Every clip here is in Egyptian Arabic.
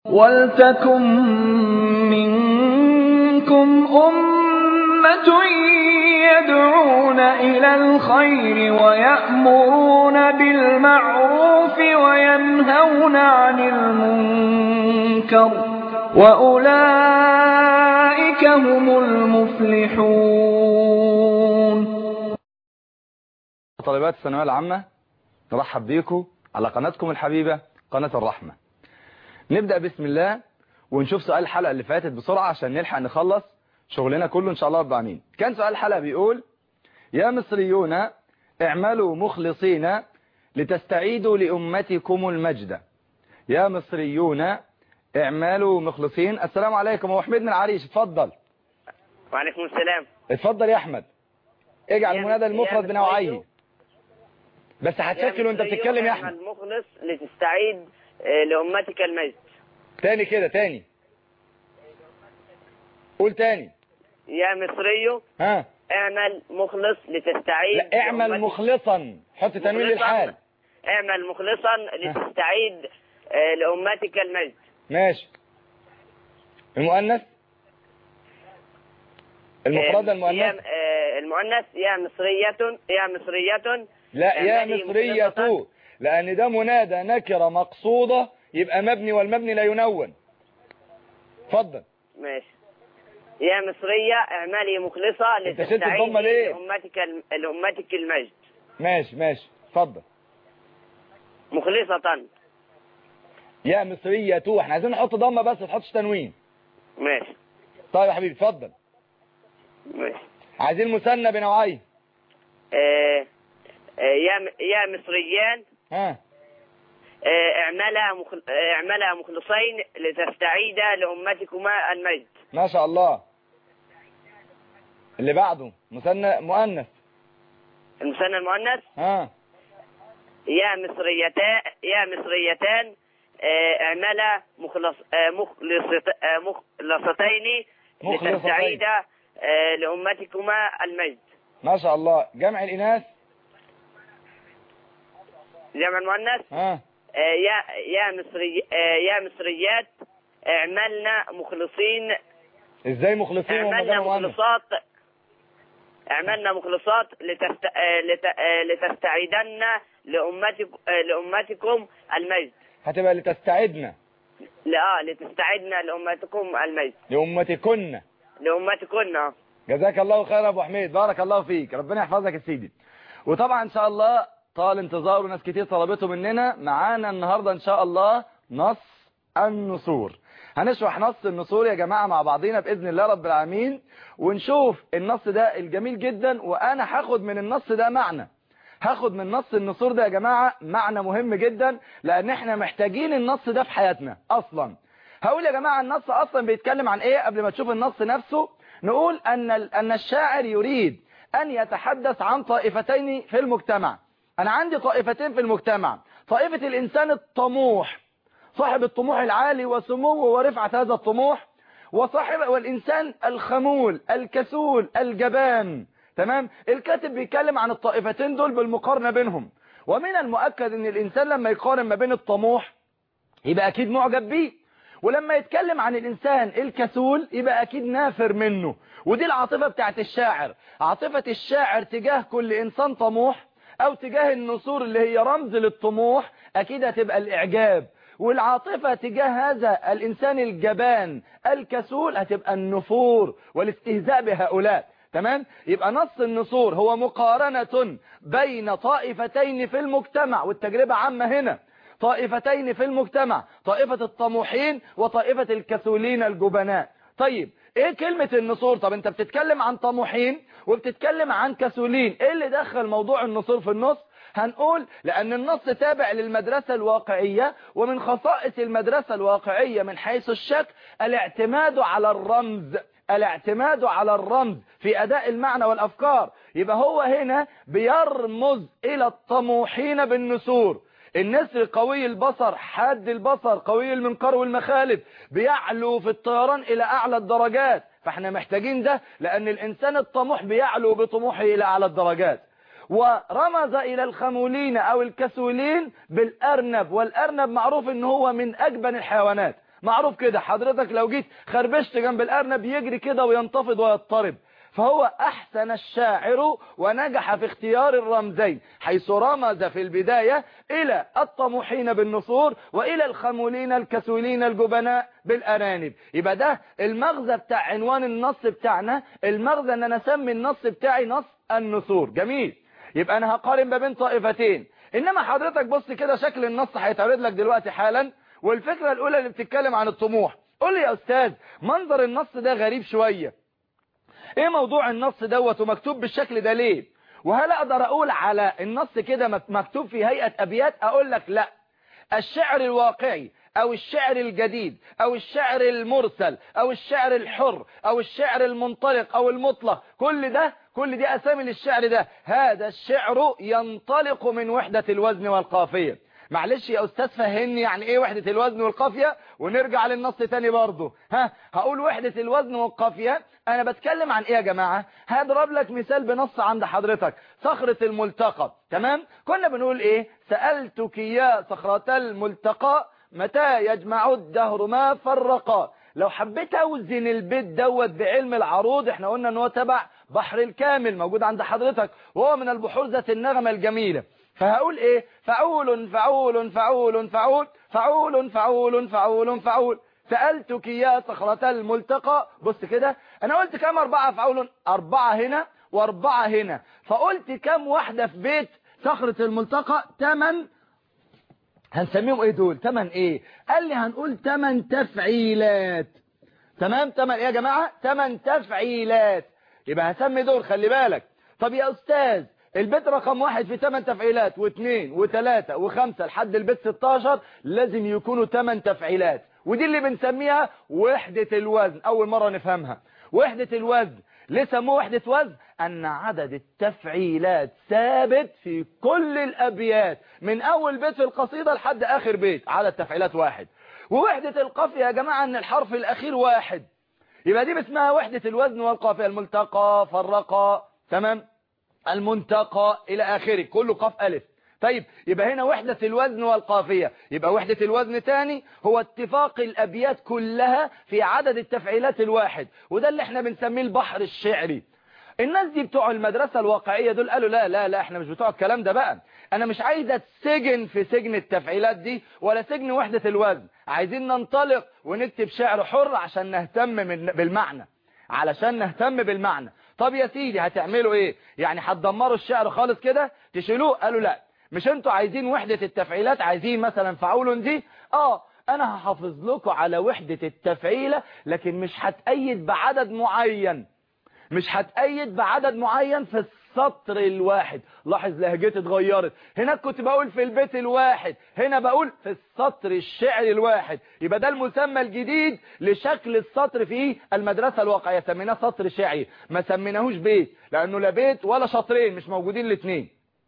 وَلْتَكُن مِّنكُمْ أُمَّةٌ يَدْعُونَ إِلَى الْخَيْرِ وَيَأْمُرُونَ بِالْمَعْرُوفِ وَيَنْهَوْنَ عَنِ الْمُنكَرِ ۚ وَأُولَٰئِكَ هُمُ الْمُفْلِحُونَ طالبات الثانويه العامه نرحب بيكم على قناتكم الحبيبه قناه الرحمه نبدا بسم الله ونشوف سؤال الحلقه اللي فاتت بسرعه عشان نلحق نخلص شغلنا كله ان شاء الله رب العالمين كان سؤال الحلقه بيقول يا مصريون اعملوا مخلصين لتستعيدوا لامتكم المجد يا مصريون اعملوا مخلصين السلام عليكم هو حميد من العريش اتفضل وعليكم السلام اتفضل يا احمد اجعل يا المنادى مس- المفرد يا بنوعيه مصريو. بس هتشكل وانت بتتكلم يا احمد المخلص لتستعيد آه، لأمتك المجد تاني كده تاني قول تاني يا مصري ها اعمل مخلص لتستعيد لا اعمل لأمتك- مخلصا حط تنوين مخلصاً. للحال اعمل مخلصا لتستعيد آه، لأمتك المجد ماشي المؤنث المفردة آه، المؤنث يا آه، المؤنث يا مصرية يا مصرية لا يا اعملي مصرية مخلصاً. لأن ده منادى نكرة مقصودة يبقى مبني والمبني لا ينون اتفضل ماشي يا مصرية اعملي مخلصة أنت شلت لتستعيدي الضمة ليه؟ لأمتك الم- لأمتك المجد ماشي ماشي اتفضل مخلصة يا مصرية احنا عايزين نحط ضمة بس ما تحطش تنوين ماشي طيب يا حبيبي اتفضل ماشي عايزين مثنى بنوعين آه، آه، يا م- يا مصريان ها آه، اعملا مخل... آه، اعملا مخلصين لتستعيدا لأمتكما المجد ما شاء الله اللي بعده مثنى مؤنث المثنى المؤنث ها يا مصريتان يا مصريتان آه، اعملا مخلص آه، مخلصت آه، مخلصتين مخلصتين. لتستعيدا آه، لأمتكما المجد ما شاء الله جمع الإناث جمع المؤنث ها آه، يا يا مصري آه، يا مصريات اعملنا مخلصين ازاي مخلصين وهم اعملنا جمع مؤنث مخلصات اعملنا مخلصات لتست... آه، لت... آه، لتستعيدن لأمتك... آه، لأمتكم المجد هتبقى لتستعدنا لا لتستعدنا لأمتكم المجد لأمتكن لأمتكن آه. جزاك الله خير يا ابو حميد بارك الله فيك ربنا يحفظك يا سيدي وطبعا ان شاء الله طال انتظار وناس كتير طلبته مننا معانا النهاردة ان شاء الله نص النصور هنشرح نص النصور يا جماعة مع بعضينا بإذن الله رب العالمين ونشوف النص ده الجميل جدا وأنا هاخد من النص ده معنى هاخد من نص النصور ده يا جماعة معنى مهم جدا لأن احنا محتاجين النص ده في حياتنا أصلا هقول يا جماعة النص أصلا بيتكلم عن إيه قبل ما تشوف النص نفسه نقول أن أن الشاعر يريد أن يتحدث عن طائفتين في المجتمع أنا عندي طائفتين في المجتمع طائفة الإنسان الطموح صاحب الطموح العالي وسموه ورفعة هذا الطموح وصاحب والإنسان الخمول الكسول الجبان تمام الكاتب بيتكلم عن الطائفتين دول بالمقارنة بينهم ومن المؤكد ان الإنسان لما يقارن ما بين الطموح يبقى أكيد معجب بيه ولما يتكلم عن الإنسان الكسول يبقى أكيد نافر منه ودي العاطفة بتاعت الشاعر عاطفة الشاعر تجاه كل إنسان طموح أو تجاه النسور اللي هي رمز للطموح أكيد هتبقى الإعجاب والعاطفة تجاه هذا الإنسان الجبان الكسول هتبقى النفور والاستهزاء بهؤلاء تمام يبقى نص النصور هو مقارنة بين طائفتين في المجتمع والتجربة عامة هنا طائفتين في المجتمع طائفة الطموحين وطائفة الكسولين الجبناء طيب ايه كلمة النصور طب انت بتتكلم عن طموحين وبتتكلم عن كسولين ايه اللي دخل موضوع النصور في النص هنقول لأن النص تابع للمدرسة الواقعية ومن خصائص المدرسة الواقعية من حيث الشك الاعتماد على الرمز الاعتماد على الرمز في أداء المعنى والأفكار يبقى هو هنا بيرمز إلى الطموحين بالنسور النسر قوي البصر حاد البصر قوي المنقار والمخالب بيعلو في الطيران إلى أعلى الدرجات فاحنا محتاجين ده لأن الإنسان الطموح بيعلو بطموحه إلى أعلى الدرجات ورمز إلى الخمولين أو الكسولين بالأرنب والأرنب معروف إن هو من أجبن الحيوانات معروف كده حضرتك لو جيت خربشت جنب الارنب يجري كده وينتفض ويضطرب فهو أحسن الشاعر ونجح في اختيار الرمزين حيث رمز في البداية إلى الطموحين بالنصور وإلى الخمولين الكسولين الجبناء بالأرانب يبقى ده المغزى بتاع عنوان النص بتاعنا المغزى أن أنا أسمي النص بتاعي نص النصور جميل يبقى أنا هقارن ما بين طائفتين إنما حضرتك بص كده شكل النص هيتعرض لك دلوقتي حالا والفكرة الأولى اللي بتتكلم عن الطموح قول لي يا أستاذ منظر النص ده غريب شوية ايه موضوع النص دوت ومكتوب بالشكل ده ليه وهل اقدر اقول على النص كده مكتوب في هيئة ابيات اقول لك لا الشعر الواقعي او الشعر الجديد او الشعر المرسل او الشعر الحر او الشعر المنطلق او المطلق كل ده كل دي اسامي للشعر ده هذا الشعر ينطلق من وحدة الوزن والقافية معلش يا استاذ فهمني يعني ايه وحدة الوزن والقافية ونرجع للنص تاني برضه ها هقول وحدة الوزن والقافية انا بتكلم عن ايه يا جماعة هضرب لك مثال بنص عند حضرتك صخرة الملتقى تمام كنا بنقول ايه سألتك يا صخرة الملتقى متى يجمع الدهر ما فرقا لو حبيت اوزن البيت دوت بعلم العروض احنا قلنا ان هو تبع بحر الكامل موجود عند حضرتك وهو من البحور ذات النغمة الجميلة فهقول ايه فعول فعول فعول فعول فعول فعول فعول فعول سألتك يا صخرة الملتقى بص كده انا قلت كم اربعة فعول اربعة هنا واربعة هنا فقلت كم واحدة في بيت صخرة الملتقى تمن هنسميهم ايه دول تمن ايه قال لي هنقول تمن تفعيلات تمام تمن ايه يا جماعة تمن تفعيلات يبقى هسمي دول خلي بالك طب يا استاذ البيت رقم واحد في 8 تفعيلات واثنين وثلاثة وخمسة لحد البيت 16 لازم يكونوا 8 تفعيلات ودي اللي بنسميها وحدة الوزن أول مرة نفهمها وحدة الوزن ليه سموه وحدة وزن أن عدد التفعيلات ثابت في كل الأبيات من أول بيت في القصيدة لحد آخر بيت عدد تفعيلات واحد ووحدة القافية يا جماعة أن الحرف الأخير واحد يبقى دي اسمها وحدة الوزن والقافية الملتقى فرقى تمام المنتقى إلى آخره كله قاف ألف طيب يبقى هنا وحدة الوزن والقافية يبقى وحدة الوزن تاني هو اتفاق الأبيات كلها في عدد التفعيلات الواحد وده اللي احنا بنسميه البحر الشعري الناس دي بتوع المدرسة الواقعية دول قالوا لا لا لا احنا مش بتوع الكلام ده بقى انا مش عايز اتسجن في سجن التفعيلات دي ولا سجن وحدة الوزن عايزين ننطلق ونكتب شعر حر عشان نهتم من بالمعنى علشان نهتم بالمعنى طب يا سيدي هتعملوا ايه يعني هتدمروا الشعر خالص كده تشيلوه قالوا لا مش انتوا عايزين وحدة التفعيلات عايزين مثلا فعول دي اه انا هحافظ لكم على وحدة التفعيلة لكن مش هتأيد بعدد معين مش هتأيد بعدد معين في السطر الواحد لاحظ لهجتي اتغيرت هناك كنت بقول في البيت الواحد هنا بقول في السطر الشعري الواحد يبقى ده المسمى الجديد لشكل السطر في المدرسة الواقعية سميناه سطر شعري ما سميناهوش بيت لانه لا بيت ولا شطرين مش موجودين الاثنين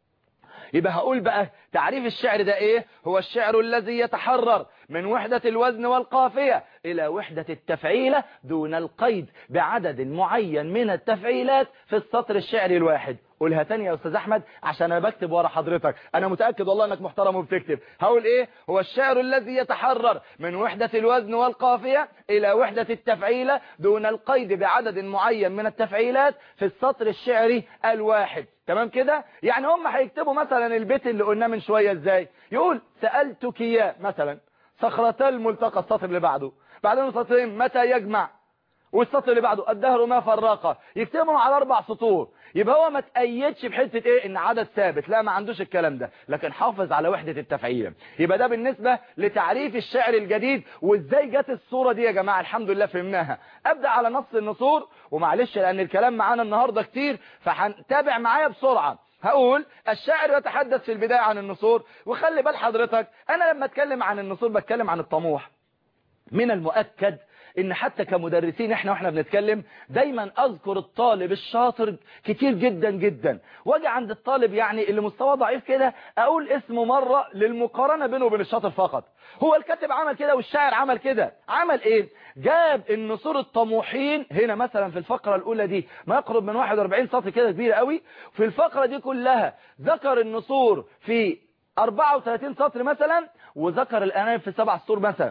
يبقى هقول بقى تعريف الشعر ده ايه هو الشعر الذي يتحرر من وحدة الوزن والقافية الى وحدة التفعيلة دون القيد بعدد معين من التفعيلات في السطر الشعري الواحد قولها تاني يا استاذ احمد عشان انا بكتب ورا حضرتك انا متأكد والله انك محترم وبتكتب هقول ايه هو الشعر الذي يتحرر من وحدة الوزن والقافية الى وحدة التفعيلة دون القيد بعدد معين من التفعيلات في السطر الشعري الواحد تمام كده يعني هم هيكتبوا مثلا البيت اللي قلناه من شوية ازاي يقول سألتك يا مثلا صخرة الملتقى السطر اللي بعده بعدين سطرين متى يجمع والسطر اللي بعده الدهر ما فرقه يكتبهم على اربع سطور يبقى هو ما تأيدش بحته ايه ان عدد ثابت لا ما عندوش الكلام ده لكن حافظ على وحدة التفعيل يبقى ده بالنسبة لتعريف الشعر الجديد وازاي جت الصورة دي يا جماعة الحمد لله فهمناها ابدأ على نص النصور ومعلش لان الكلام معانا النهاردة كتير فهنتابع معايا بسرعة هقول الشاعر يتحدث في البداية عن النصور وخلي بال حضرتك انا لما اتكلم عن النصور بتكلم عن الطموح من المؤكد ان حتى كمدرسين احنا واحنا بنتكلم دايما اذكر الطالب الشاطر كتير جدا جدا واجي عند الطالب يعني اللي مستواه ضعيف كده اقول اسمه مرة للمقارنة بينه وبين الشاطر فقط هو الكاتب عمل كده والشاعر عمل كده عمل ايه جاب النصور الطموحين هنا مثلا في الفقرة الاولى دي ما يقرب من 41 سطر كده كبيرة قوي في الفقرة دي كلها ذكر النصور في 34 سطر مثلا وذكر الانام في سبع سطور مثلا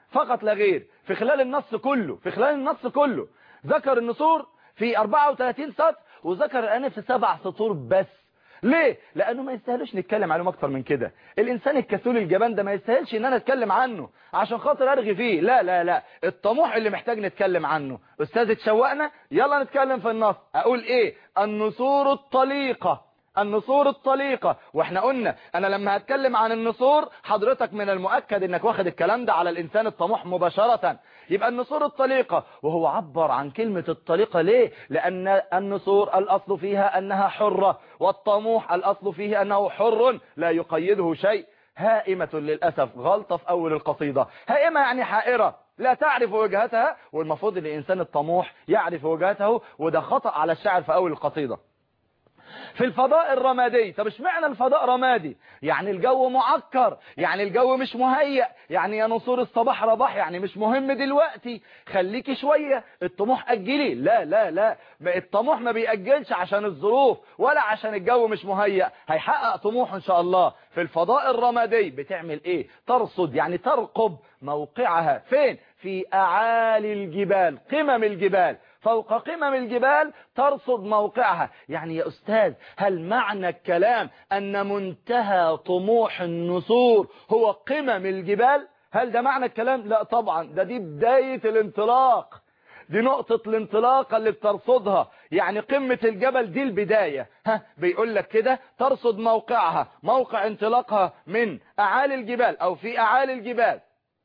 فقط لا غير في خلال النص كله في خلال النص كله ذكر النسور في 34 سطر وذكر الأنف في سبع سطور بس ليه لانه ما يستاهلوش نتكلم عنهم اكتر من كده الانسان الكسول الجبان ده ما يستاهلش ان انا اتكلم عنه عشان خاطر ارغي فيه لا لا لا الطموح اللي محتاج نتكلم عنه استاذ اتشوقنا يلا نتكلم في النص اقول ايه النسور الطليقه النسور الطليقة واحنا قلنا انا لما هتكلم عن النسور حضرتك من المؤكد انك واخد الكلام ده على الانسان الطموح مباشرة يبقى النسور الطليقة وهو عبر عن كلمة الطليقة ليه لان النسور الاصل فيها انها حرة والطموح الاصل فيه انه حر لا يقيده شيء هائمة للأسف غلطة في أول القصيدة هائمة يعني حائرة لا تعرف وجهتها والمفروض ان الإنسان الطموح يعرف وجهته وده خطأ على الشاعر في أول القصيدة في الفضاء الرمادي طب اشمعنى الفضاء رمادي يعني الجو معكر يعني الجو مش مهيأ يعني يا نصور الصباح رباح يعني مش مهم دلوقتي خليكي شوية الطموح أجلي لا لا لا الطموح ما بيأجلش عشان الظروف ولا عشان الجو مش مهيأ هيحقق طموح ان شاء الله في الفضاء الرمادي بتعمل ايه ترصد يعني ترقب موقعها فين في أعالي الجبال قمم الجبال فوق قمم الجبال ترصد موقعها يعني يا أستاذ هل معنى الكلام أن منتهى طموح النسور هو قمم الجبال هل ده معنى الكلام لا طبعا ده دي بداية الانطلاق دي نقطة الانطلاق اللي بترصدها يعني قمة الجبل دي البداية ها بيقول لك كده ترصد موقعها موقع انطلاقها من أعالي الجبال أو في أعالي الجبال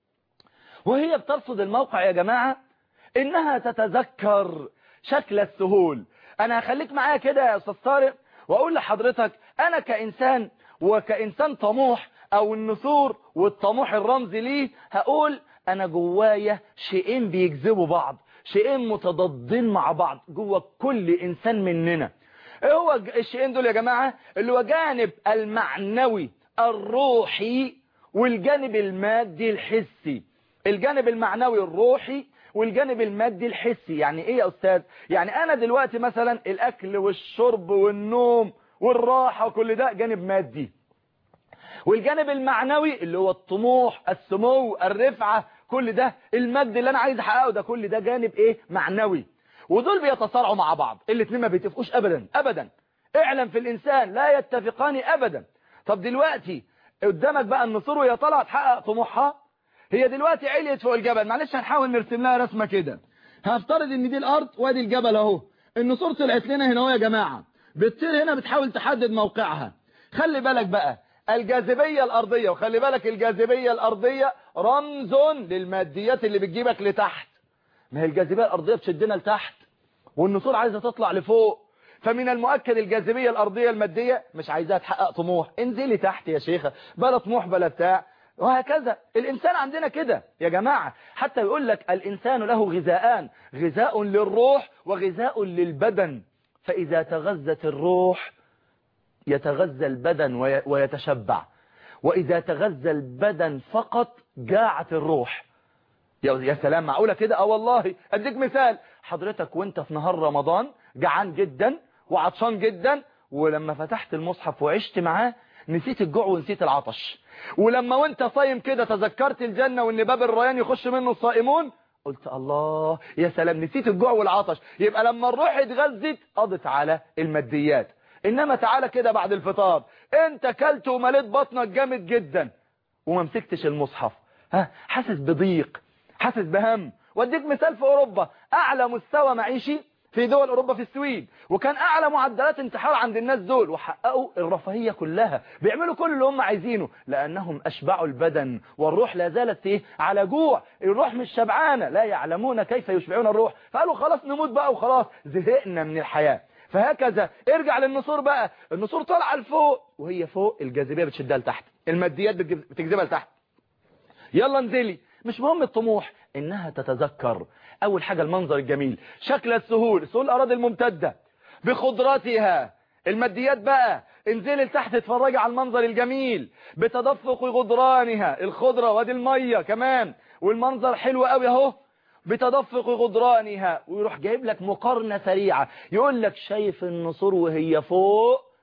وهي بترصد الموقع يا جماعة إنها تتذكر شكل السهول أنا هخليك معايا كده يا أستاذ طارق وأقول لحضرتك أنا كإنسان وكإنسان طموح أو النسور والطموح الرمزي ليه هقول أنا جوايا شيئين بيجذبوا بعض شيئين متضادين مع بعض جوا كل إنسان مننا ايه هو الشيئين دول يا جماعة اللي هو جانب المعنوي الروحي والجانب المادي الحسي الجانب المعنوي الروحي والجانب المادي الحسي يعني ايه يا استاذ يعني انا دلوقتي مثلا الاكل والشرب والنوم والراحة وكل ده جانب مادي والجانب المعنوي اللي هو الطموح السمو الرفعة كل ده المجد اللي انا عايز احققه ده كل ده جانب ايه معنوي ودول بيتصارعوا مع بعض الاثنين ما بيتفقوش ابدا ابدا اعلم في الانسان لا يتفقان ابدا طب دلوقتي قدامك بقى النصور وهي طالعه تحقق طموحها هي دلوقتي عليت فوق الجبل معلش هنحاول نرسم لها رسمه كده هفترض ان دي الارض وادي الجبل اهو النصور طلعت لنا هنا اهو يا جماعه بتطير هنا بتحاول تحدد موقعها خلي بالك بقى الجاذبية الأرضية وخلي بالك الجاذبية الأرضية رمز للماديات اللي بتجيبك لتحت ما هي الجاذبية الأرضية بتشدنا لتحت والنسور عايزة تطلع لفوق فمن المؤكد الجاذبية الأرضية المادية مش عايزاها تحقق طموح انزلي تحت يا شيخة بلا طموح بلا بتاع وهكذا الإنسان عندنا كده يا جماعة حتى يقول لك الإنسان له غذاءان غذاء للروح وغذاء للبدن فإذا تغذت الروح يتغذى البدن ويتشبع وإذا تغذى البدن فقط جاعت الروح يا سلام معقولة كده اه والله اديك مثال حضرتك وانت في نهار رمضان جعان جدا وعطشان جدا ولما فتحت المصحف وعشت معاه نسيت الجوع ونسيت العطش ولما وانت صايم كده تذكرت الجنة وان باب الريان يخش منه الصائمون قلت الله يا سلام نسيت الجوع والعطش يبقى لما الروح اتغذت قضت على الماديات انما تعالى كده بعد الفطار انت كلت ومليت بطنك جامد جدا وما مسكتش المصحف ها حاسس بضيق حاسس بهم واديك مثال في اوروبا اعلى مستوى معيشي في دول اوروبا في السويد وكان اعلى معدلات انتحار عند الناس دول وحققوا الرفاهيه كلها بيعملوا كل اللي هم عايزينه لانهم اشبعوا البدن والروح لا زالت ايه على جوع الروح مش شبعانه لا يعلمون كيف يشبعون الروح فقالوا خلاص نموت بقى وخلاص زهقنا من الحياه فهكذا ارجع للنسور بقى النسور طالعه لفوق وهي فوق الجاذبيه بتشدها لتحت الماديات بتجذبها لتحت يلا انزلي مش مهم الطموح انها تتذكر اول حاجة المنظر الجميل شكل السهول سهول الاراضي الممتدة بخضرتها الماديات بقى انزلي لتحت اتفرجي على المنظر الجميل بتدفق غدرانها الخضرة وادي المية كمان والمنظر حلو قوي اهو بتدفق غدرانها ويروح جايب لك مقارنة سريعة يقول لك شايف النسور وهي فوق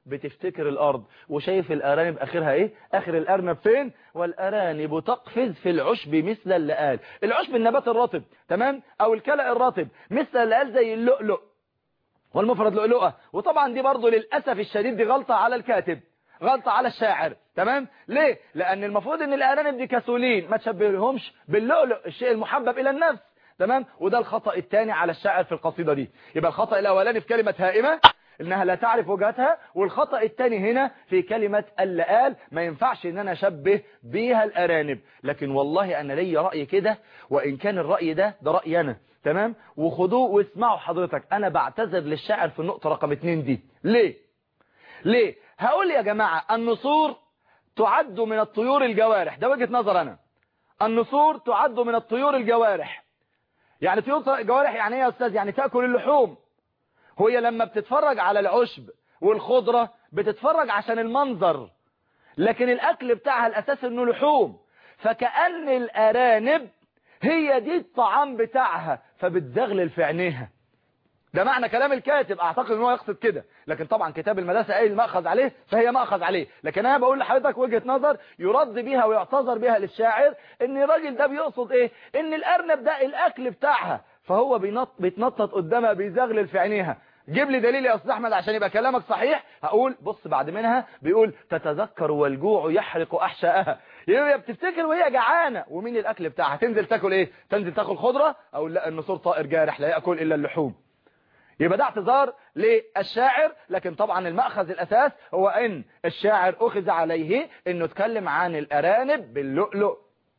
بتفتكر الارض وشايف الارانب اخرها ايه اخر الارنب فين والارانب تقفز في العشب مثل اللآل العشب النبات الرطب تمام او الكلأ الرطب مثل اللآل زي اللؤلؤ والمفرد لؤلؤة وطبعا دي برضو للأسف الشديد دي غلطة على الكاتب غلطة على الشاعر تمام ليه لأن المفروض ان الأرانب دي كسولين ما تشبههمش باللؤلؤ الشيء المحبب إلى النفس تمام وده الخطأ الثاني على الشاعر في القصيدة دي يبقى الخطأ الأولاني في كلمة هائمة انها لا تعرف وجهتها والخطأ الثاني هنا في كلمة اللآل ما ينفعش ان انا اشبه بيها الارانب لكن والله انا لي رأي كده وان كان الرأي ده ده رأيي انا تمام وخدوه واسمعوا حضرتك انا بعتذر للشاعر في النقطة رقم اتنين دي ليه ليه هقول يا جماعة النسور تعد من الطيور الجوارح ده وجهة نظر انا النسور تعد من الطيور الجوارح يعني طيور جوارح يعني ايه يا استاذ يعني تأكل اللحوم هي لما بتتفرج على العشب والخضرة بتتفرج عشان المنظر لكن الأكل بتاعها الأساس إنه لحوم فكأن الأرانب هي دي الطعام بتاعها فبتزغلل في عينيها ده معنى كلام الكاتب اعتقد ان هو يقصد كده لكن طبعا كتاب المدرسه قايل مأخذ عليه فهي مأخذ عليه لكن انا بقول لحضرتك وجهة نظر يرد بيها ويعتذر بيها للشاعر ان الراجل ده بيقصد ايه ان الارنب ده الاكل بتاعها فهو بينط بيتنطط قدامها بيزغلل في عينيها جيب لي دليل يا استاذ احمد عشان يبقى كلامك صحيح هقول بص بعد منها بيقول تتذكر والجوع يحرق احشائها يبقى بتفتكر وهي جعانه ومين الاكل بتاعها تنزل تاكل ايه تنزل تاكل خضره او لا النسور طائر جارح لا ياكل الا اللحوم يبقى ده اعتذار للشاعر لكن طبعا المأخذ الأساس هو أن الشاعر أخذ عليه أنه اتكلم عن الأرانب باللؤلؤ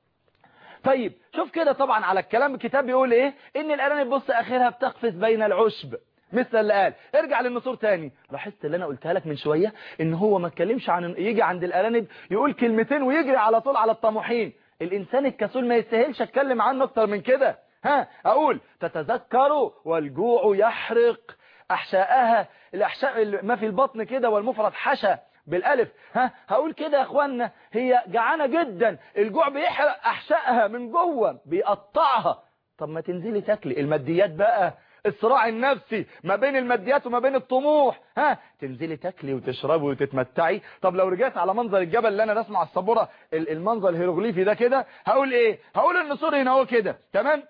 طيب شوف كده طبعا على الكلام الكتاب بيقول ايه ان الارانب بص اخرها بتقفز بين العشب مثل اللي قال ارجع للنسور تاني لاحظت اللي انا قلتها لك من شوية ان هو ما اتكلمش عن يجي عند الارانب يقول كلمتين ويجري على طول على الطموحين الانسان الكسول ما يستاهلش اتكلم عنه اكتر من كده ها اقول تتذكر والجوع يحرق احشائها الاحشاء ما في البطن كده والمفرد حشى بالالف ها هقول كده يا اخوانا هي جعانه جدا الجوع بيحرق احشائها من جوه بيقطعها طب ما تنزلي تاكلي الماديات بقى الصراع النفسي ما بين الماديات وما بين الطموح ها تنزلي تاكلي وتشربي وتتمتعي طب لو رجعت على منظر الجبل اللي انا رسمه على السبوره المنظر الهيروغليفي ده كده هقول ايه هقول النسور هنا اهو كده تمام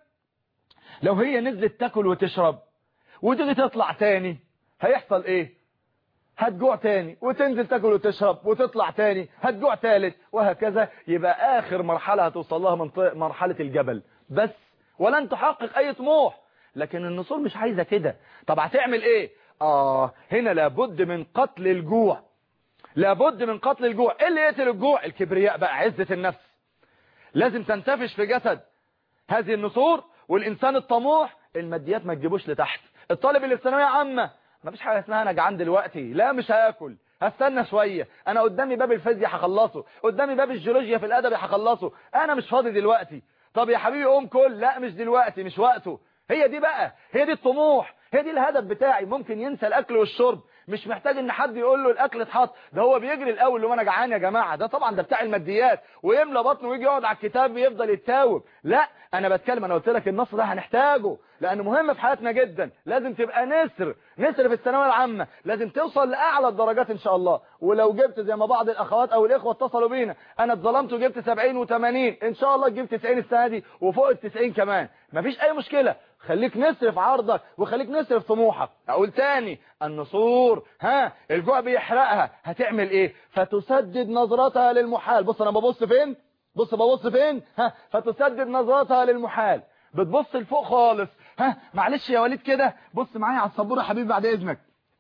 لو هي نزلت تاكل وتشرب وتيجي تطلع تاني هيحصل ايه هتجوع تاني وتنزل تاكل وتشرب وتطلع تاني هتجوع تالت وهكذا يبقى اخر مرحلة هتوصل لها منطقة مرحلة الجبل بس ولن تحقق اي طموح لكن النسور مش عايزة كده طب هتعمل ايه اه هنا لابد من قتل الجوع لابد من قتل الجوع ايه اللي يقتل الجوع الكبرياء بقى عزة النفس لازم تنتفش في جسد هذه النسور والإنسان الطموح الماديات ما تجيبوش لتحت الطالب اللي في ثانويه عامة ما فيش حاجة اسمها أنا جعان دلوقتي لا مش هاكل هستنى شوية أنا قدامي باب الفيزياء هخلصه قدامي باب الجيولوجيا في الأدب هخلصه أنا مش فاضي دلوقتي طب يا حبيبي قوم كل لا مش دلوقتي مش وقته هي دي بقى هي دي الطموح هي دي الهدف بتاعي ممكن ينسى الأكل والشرب مش محتاج ان حد يقول له الاكل اتحط ده هو بيجري الاول لو انا جعان يا جماعه ده طبعا ده بتاع الماديات ويملى بطنه ويجي يقعد على الكتاب يفضل يتاوب لا انا بتكلم انا قلت لك النص ده هنحتاجه لانه مهم في حياتنا جدا لازم تبقى نسر نسر في الثانويه العامه لازم توصل لاعلى الدرجات ان شاء الله ولو جبت زي ما بعض الاخوات او الاخوه اتصلوا بينا انا اتظلمت وجبت 70 و80 ان شاء الله تجيب 90 السنه دي وفوق ال 90 كمان مفيش اي مشكله خليك نسر في عرضك وخليك نسر في طموحك اقول تاني النسور ها الجوع بيحرقها هتعمل ايه فتسدد نظرتها للمحال بص انا ببص فين بص ببص فين ها فتسدد نظرتها للمحال بتبص لفوق خالص ها معلش يا وليد كده بص معايا على السبوره يا حبيبي بعد اذنك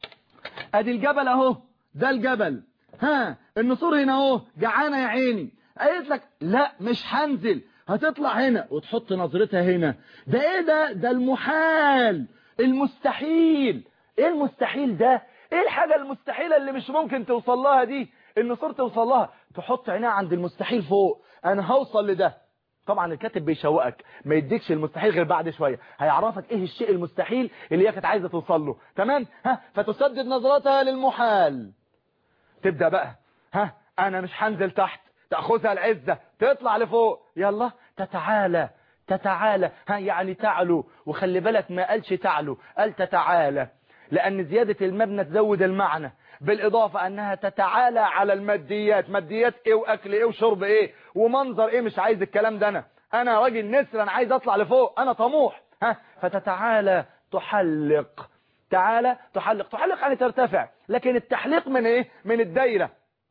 ادي الجبل اهو ده الجبل ها النسور هنا اهو جعانه يا عيني قالت لك لا مش هنزل هتطلع هنا وتحط نظرتها هنا ده ايه ده ده المحال المستحيل ايه المستحيل ده ايه الحاجة المستحيلة اللي مش ممكن توصل لها دي النصور توصل لها تحط عينيها عند المستحيل فوق انا هوصل لده طبعا الكاتب بيشوقك ما يديكش المستحيل غير بعد شوية هيعرفك ايه الشيء المستحيل اللي هي كانت عايزة توصل له تمام ها فتسدد نظرتها للمحال تبدأ بقى ها انا مش هنزل تحت تأخذها العزة تطلع لفوق يلا تتعالى تتعالى ها يعني تعلو وخلي بالك ما قالش تعلو قال تتعالى لأن زيادة المبنى تزود المعنى بالإضافة أنها تتعالى على الماديات ماديات إيه وأكل إيه وشرب إيه ومنظر إيه مش عايز الكلام ده أنا أنا راجل نسر أنا عايز أطلع لفوق أنا طموح ها فتتعالى تحلق تعالى تحلق تحلق يعني ترتفع لكن التحليق من إيه من الدايرة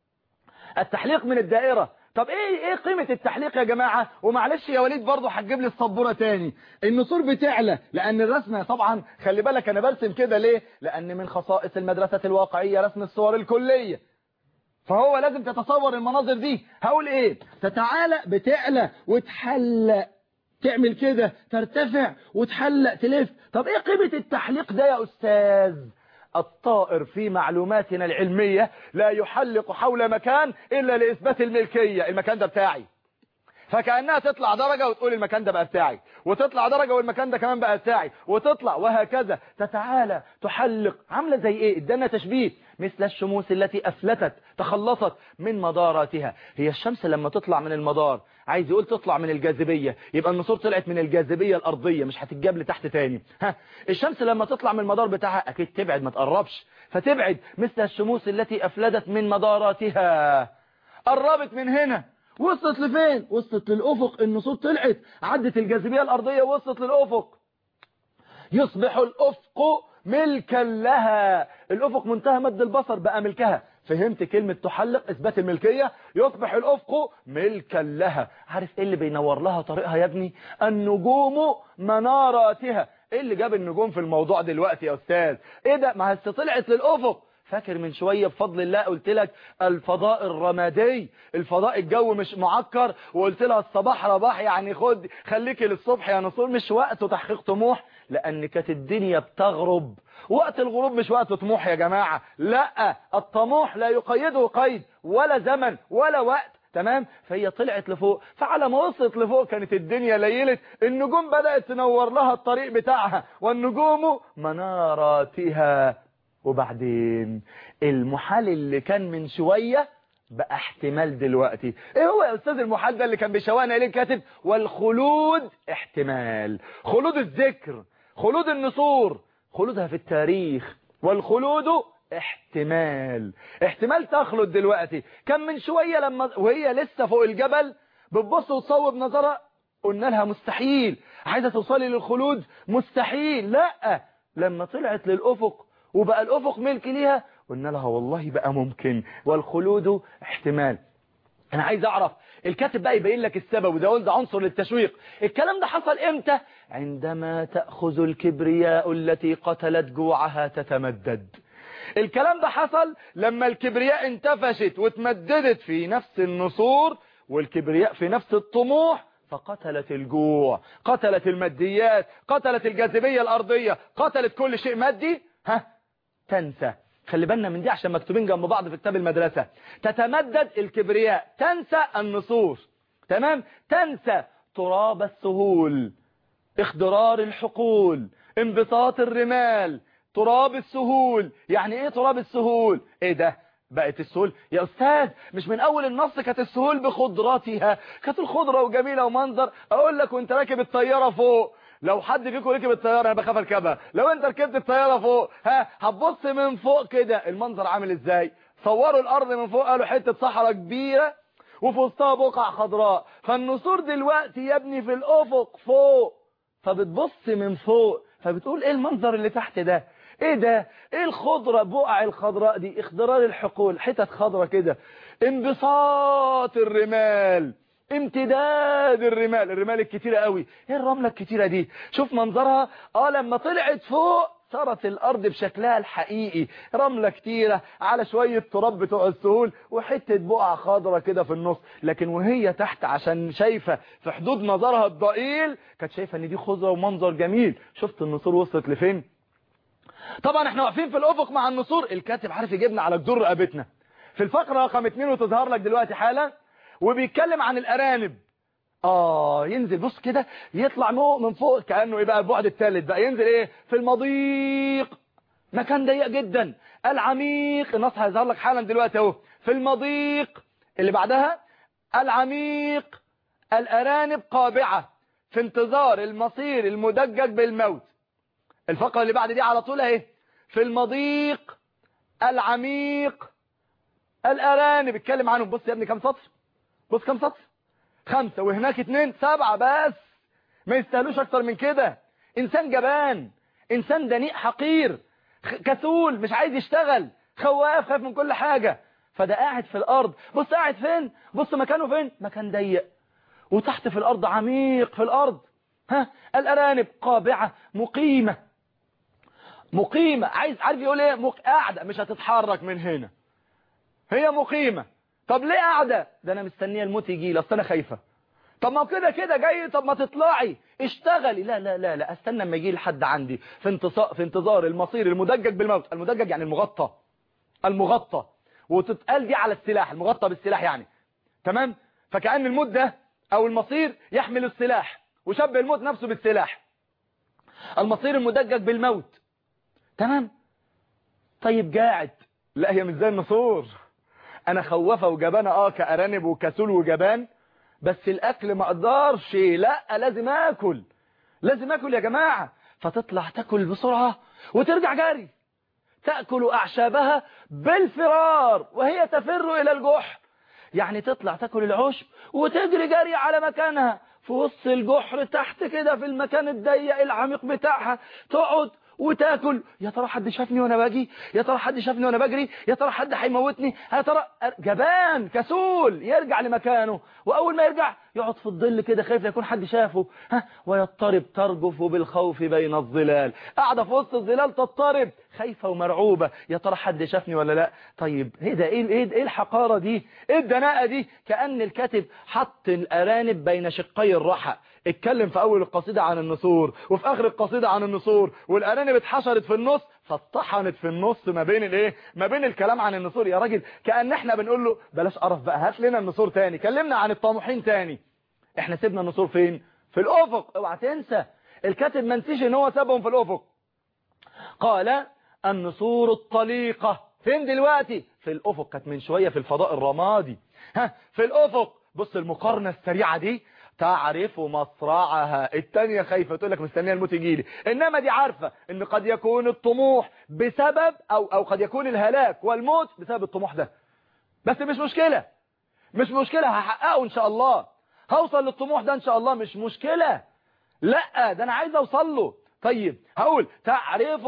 التحليق من الدائرة طب ايه ايه قيمة التحليق يا جماعة ومعلش يا وليد برضه هتجيب لي السبورة تاني النسور بتعلى لان الرسمة طبعا خلي بالك انا برسم كده ليه لان من خصائص المدرسة الواقعية رسم الصور الكلية فهو لازم تتصور المناظر دي هقول ايه تتعالى بتعلى وتحلق تعمل كده ترتفع وتحلق تلف طب ايه قيمة التحليق ده يا استاذ الطائر في معلوماتنا العلمية لا يحلق حول مكان إلا لإثبات الملكية المكان ده بتاعي فكأنها تطلع درجة وتقول المكان ده بقى بتاعي وتطلع درجة والمكان ده كمان بقى بتاعي وتطلع وهكذا تتعالى تحلق عاملة زي ايه ادانا تشبيه مثل الشموس التي أفلتت تخلصت من مداراتها هي الشمس لما تطلع من المدار عايز يقول تطلع من الجاذبية يبقى النسور طلعت من الجاذبية الأرضية مش هتتجاب لتحت تاني ها الشمس لما تطلع من المدار بتاعها أكيد تبعد ما تقربش فتبعد مثل الشموس التي أفلدت من مداراتها قربت من هنا وصلت لفين وصلت للأفق النسور طلعت عدت الجاذبية الأرضية وصلت للأفق يصبح الأفق ملكا لها الأفق منتهى مد البصر بقى ملكها فهمت كلمة تحلق إثبات الملكية يصبح الأفق ملكا لها عارف إيه اللي بينور لها طريقها يا ابني النجوم مناراتها إيه اللي جاب النجوم في الموضوع دلوقتي يا أستاذ إيه ده ما هسه طلعت للأفق فاكر من شوية بفضل الله قلت لك الفضاء الرمادي الفضاء الجو مش معكر وقلت لها الصباح رباح يعني خد خليكي للصبح يا نصور مش وقت تحقيق طموح لأن كانت الدنيا بتغرب وقت الغروب مش وقت طموح يا جماعة لا الطموح لا يقيده قيد ولا زمن ولا وقت تمام فهي طلعت لفوق فعلى ما وصلت لفوق كانت الدنيا ليلت النجوم بدأت تنور لها الطريق بتاعها والنجوم مناراتها وبعدين المحال اللي كان من شوية بقى احتمال دلوقتي ايه هو يا استاذ المحال ده اللي كان بيشوقنا اليه كاتب والخلود احتمال خلود الذكر خلود النصور خلودها في التاريخ والخلود احتمال احتمال تخلد دلوقتي كان من شوية لما وهي لسه فوق الجبل بتبص وتصوب نظرها قلنا لها مستحيل عايزة توصلي للخلود مستحيل لا لما طلعت للأفق وبقى الأفق ملك ليها قلنا لها والله بقى ممكن والخلود احتمال انا عايز اعرف الكاتب بقى يبين لك السبب وده قلت عنصر للتشويق الكلام ده حصل امتى عندما تأخذ الكبرياء التي قتلت جوعها تتمدد الكلام ده حصل لما الكبرياء انتفشت وتمددت في نفس النصور والكبرياء في نفس الطموح فقتلت الجوع قتلت الماديات قتلت الجاذبية الأرضية قتلت كل شيء مادي ها تنسى خلي بالنا من دي عشان مكتوبين جنب بعض في كتاب المدرسة تتمدد الكبرياء تنسى النصوص تمام تنسى تراب السهول اخضرار الحقول انبساط الرمال تراب السهول يعني ايه تراب السهول ايه ده بقت السهول يا أستاذ مش من أول النص كانت السهول بخضراتها كانت الخضرة وجميلة ومنظر أقول لك وانت راكب الطيارة فوق لو حد فيكم ركب الطيارة انا بخاف اركبها لو انت ركبت الطيارة فوق ها هتبص من فوق كده المنظر عامل ازاي صوروا الارض من فوق قالوا حتة صحراء كبيرة وفي وسطها بقع خضراء فالنسور دلوقتي يا ابني في الافق فوق فبتبص من فوق فبتقول ايه المنظر اللي تحت ده ايه ده ايه الخضرة بقع الخضراء دي اخضرار الحقول حتت خضرة كده انبساط الرمال امتداد الرمال الرمال الكتيرة قوي ايه الرملة الكتيرة دي شوف منظرها اه لما طلعت فوق صارت الارض بشكلها الحقيقي رملة كتيرة على شوية تراب بتوع السهول وحتة بقع خضرة كده في النص لكن وهي تحت عشان شايفة في حدود نظرها الضئيل كانت شايفة ان دي خضرة ومنظر جميل شفت النسور وصلت لفين طبعا احنا واقفين في الافق مع النسور الكاتب عارف يجيبنا على جدور رقبتنا في الفقرة رقم اتنين وتظهر لك دلوقتي حالا وبيتكلم عن الارانب اه ينزل بص كده يطلع فوق من فوق كأنه يبقى البعد الثالث بقى ينزل ايه في المضيق مكان ضيق جدا العميق النص هيظهر لك حالا دلوقتي اهو في المضيق اللي بعدها العميق الارانب قابعة في انتظار المصير المدجج بالموت الفقرة اللي بعد دي على طول اهي في المضيق العميق الأرانب اتكلم عنهم بص يا ابني كم سطر بص كم سطر خمسة وهناك اتنين سبعة بس ما يستاهلوش اكتر من كده انسان جبان انسان دنيء حقير خ- كسول مش عايز يشتغل خواف خايف من كل حاجة فده قاعد في الارض بص قاعد فين بص مكانه فين مكان ضيق وتحت في الارض عميق في الارض ها الارانب قابعة مقيمة مقيمة عايز عارف يقول ايه مق... قاعدة مش هتتحرك من هنا هي مقيمة طب ليه قاعدة ده انا مستنية الموت يجي لي اصل انا خايفة طب ما كده كده جاي طب ما تطلعي اشتغلي لا لا لا لا استنى اما يجي لحد عندي في انتصار في انتظار المصير المدجج بالموت المدجج يعني المغطى المغطى وتتقال دي على السلاح المغطى بالسلاح يعني تمام فكأن الموت ده او المصير يحمل السلاح وشبه الموت نفسه بالسلاح المصير المدجج بالموت تمام طيب قاعد لا هي مش زي النسور انا خوفه وجبانه اه كارانب وكسول وجبان بس الاكل ما اقدرش لا لازم اكل لازم اكل يا جماعه فتطلع تاكل بسرعه وترجع جري تاكل اعشابها بالفرار وهي تفر الى الجحر يعني تطلع تاكل العشب وتجري جري على مكانها في وسط الجحر تحت كده في المكان الضيق العميق بتاعها تقعد وتاكل يا ترى حد شافني وانا باجي يا ترى حد شافني وانا بجري يا ترى حد هيموتني يا ترى جبان كسول يرجع لمكانه واول ما يرجع يقعد في الظل كده خايف لا يكون حد شافه ها ويضطرب ترجف بالخوف بين الظلال قاعده في وسط الظلال تضطرب خايفه ومرعوبه يا ترى حد شافني ولا لا طيب ايه ده ايه ايه ايه الحقاره دي ايه الدناءه دي كأن الكاتب حط الارانب بين شقي الرحى اتكلم في اول القصيدة عن النسور وفي اخر القصيدة عن النسور والارانب اتحشرت في النص فاطحنت في النص ما بين الايه ما بين الكلام عن النسور يا راجل كأن احنا بنقول له بلاش قرف بقى هات لنا النسور تاني كلمنا عن الطاموحين تاني احنا سيبنا النسور فين في الافق اوعى تنسى الكاتب ما نسيش ان هو سابهم في الافق قال النسور الطليقة فين دلوقتي في الافق كانت من شوية في الفضاء الرمادي ها في الافق بص المقارنة السريعة دي تعرف مصرعها التانية خايفة تقول لك مستنية الموت يجيلي انما دي عارفة ان قد يكون الطموح بسبب او, أو قد يكون الهلاك والموت بسبب الطموح ده بس مش مشكلة مش مشكلة هحققه ان شاء الله هوصل للطموح ده ان شاء الله مش مشكلة لا ده انا عايز اوصل له طيب هقول تعرف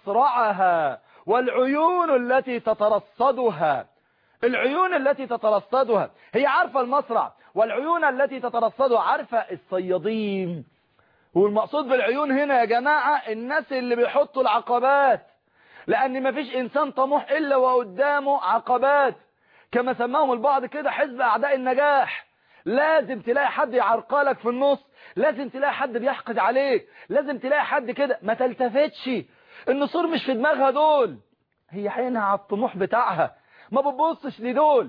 مصرعها والعيون التي تترصدها العيون التي تترصدها هي عارفة المصرع والعيون التي تترصدها عارفة الصيادين والمقصود بالعيون هنا يا جماعة الناس اللي بيحطوا العقبات لأن مفيش إنسان طموح إلا وقدامه عقبات كما سماهم البعض كده حزب أعداء النجاح لازم تلاقي حد يعرقلك في النص لازم تلاقي حد بيحقد عليك لازم تلاقي حد كده ما تلتفتش النصور مش في دماغها دول هي عينها على الطموح بتاعها ما بتبصش لدول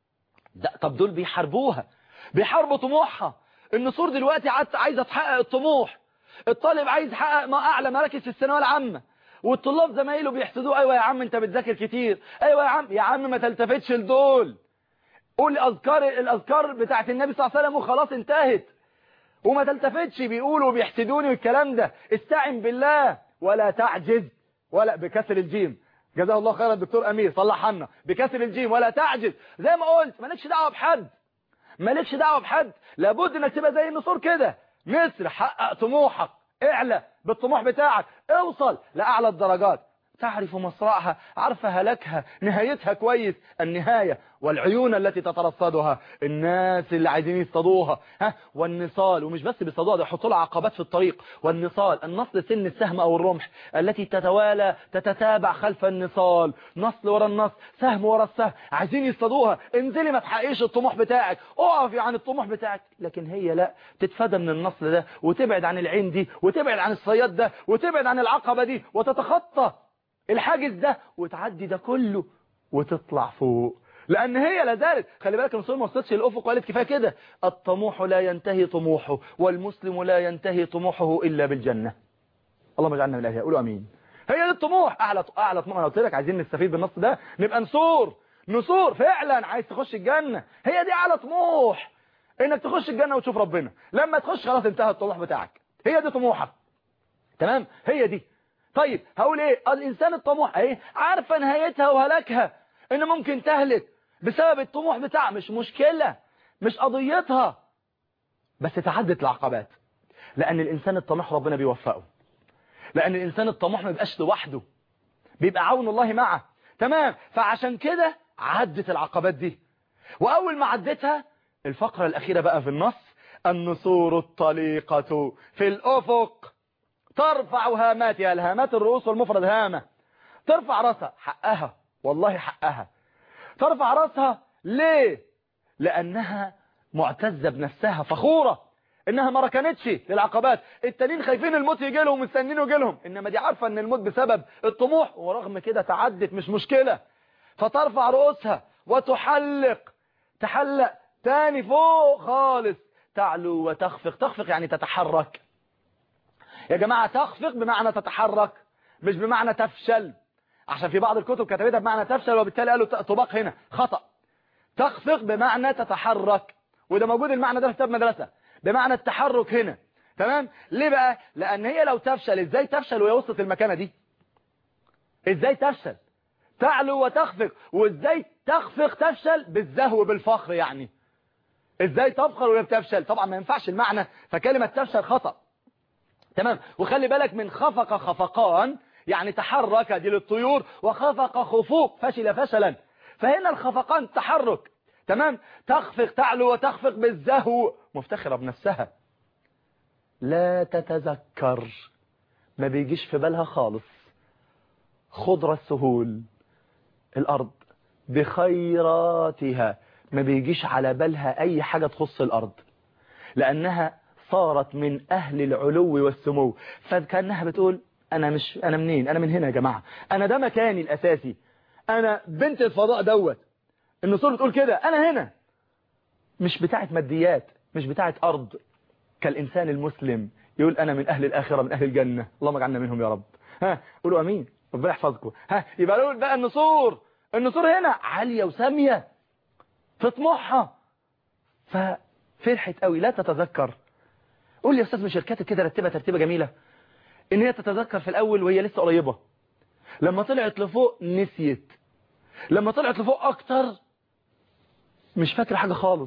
ده طب دول بيحاربوها بيحاربوا طموحها النصور دلوقتي عايزه تحقق الطموح الطالب عايز يحقق ما اعلى مراكز في الثانويه العامه والطلاب زمايله بيحسدوه ايوه يا عم انت بتذاكر كتير ايوه يا عم يا عم ما تلتفتش لدول قول اذكار الاذكار بتاعت النبي صلى الله عليه وسلم وخلاص انتهت وما تلتفتش بيقولوا بيحسدوني والكلام ده استعن بالله ولا تعجز ولا بكسر الجيم جزاه الله خيرا الدكتور امير صلح لنا بكسر الجيم ولا تعجز زي ما قلت مالكش دعوه بحد مالكش دعوه بحد لابد انك تبقى زي النسور كده نسر حقق طموحك اعلى بالطموح بتاعك اوصل لاعلى الدرجات تعرف مصرعها عارفه هلكها نهايتها كويس النهاية والعيون التي تترصدها الناس اللي عايزين يصطادوها ها والنصال ومش بس بيصطادوها ده يحطوا لها عقبات في الطريق والنصال النصل سن السهم او الرمح التي تتوالى تتتابع خلف النصال نصل ورا النصل سهم ورا السهم عايزين يصطادوها انزلي ما تحققيش الطموح بتاعك اقفي عن الطموح بتاعك لكن هي لا تتفادى من النصل ده وتبعد عن العين دي وتبعد عن الصياد ده وتبعد عن العقبة دي وتتخطى الحاجز ده وتعدي ده كله وتطلع فوق لان هي لا زالت خلي بالك الرسول ما وصلتش للافق وقالت كفايه كده الطموح لا ينتهي طموحه والمسلم لا ينتهي طموحه الا بالجنه اللهم اجعلنا من الاهلياء قولوا امين هي دي الطموح اعلى اعلى طموح انا قلت لك عايزين نستفيد بالنص ده نبقى نسور نسور فعلا عايز تخش الجنه هي دي اعلى طموح انك تخش الجنه وتشوف ربنا لما تخش خلاص انتهى الطموح بتاعك هي دي طموحك تمام هي دي طيب هقول ايه الانسان الطموح ايه عارفه نهايتها وهلاكها ان ممكن تهلك بسبب الطموح بتاعها مش مشكلة مش قضيتها بس تعدت العقبات لان الانسان الطموح ربنا بيوفقه لان الانسان الطموح ما بيبقاش لوحده بيبقى عون الله معه تمام فعشان كده عدت العقبات دي واول ما عدتها الفقرة الاخيرة بقى في النص النسور الطليقة في الافق ترفع هاماتها الهامات الرؤوس والمفرد هامة ترفع راسها حقها والله حقها ترفع راسها ليه لانها معتزة بنفسها فخورة انها ما ركنتش للعقبات التانيين خايفين الموت يجي لهم مستنين يجي لهم انما دي عارفة ان الموت بسبب الطموح ورغم كده تعدت مش مشكلة فترفع رؤوسها وتحلق تحلق تاني فوق خالص تعلو وتخفق تخفق يعني تتحرك يا جماعة تخفق بمعنى تتحرك مش بمعنى تفشل عشان في بعض الكتب كتبتها بمعنى تفشل وبالتالي قالوا طباق هنا خطأ تخفق بمعنى تتحرك وده موجود المعنى ده في كتاب مدرسة بمعنى التحرك هنا تمام ليه بقى لان هي لو تفشل ازاي تفشل وهي وصلت المكانة دي ازاي تفشل تعلو وتخفق وازاي تخفق تفشل بالزهو بالفخر يعني ازاي تفخر وهي بتفشل طبعا ما ينفعش المعنى فكلمة تفشل خطأ تمام وخلي بالك من خفق خفقان يعني تحرك دي للطيور وخفق خفوق فشل فشلا فهنا الخفقان تحرك تمام تخفق تعلو وتخفق بالزهو مفتخرة بنفسها لا تتذكر ما بيجيش في بالها خالص خضرة السهول الأرض بخيراتها ما بيجيش على بالها أي حاجة تخص الأرض لأنها صارت من أهل العلو والسمو فكأنها بتقول أنا مش أنا منين أنا من هنا يا جماعة أنا ده مكاني الأساسي أنا بنت الفضاء دوت النصور بتقول كده أنا هنا مش بتاعت ماديات مش بتاعت أرض كالإنسان المسلم يقول أنا من أهل الآخرة من أهل الجنة اللهم اجعلنا منهم يا رب ها قولوا أمين ربنا يحفظكم ها يبقى نقول بقى النصور النصور هنا عالية وسامية في طموحها ففرحت قوي لا تتذكر قول لي يا أستاذ مش شركاتك كده رتبها ترتيبة جميلة إن هي تتذكر في الأول وهي لسه قريبة لما طلعت لفوق نسيت لما طلعت لفوق أكتر مش فاكر حاجة خالص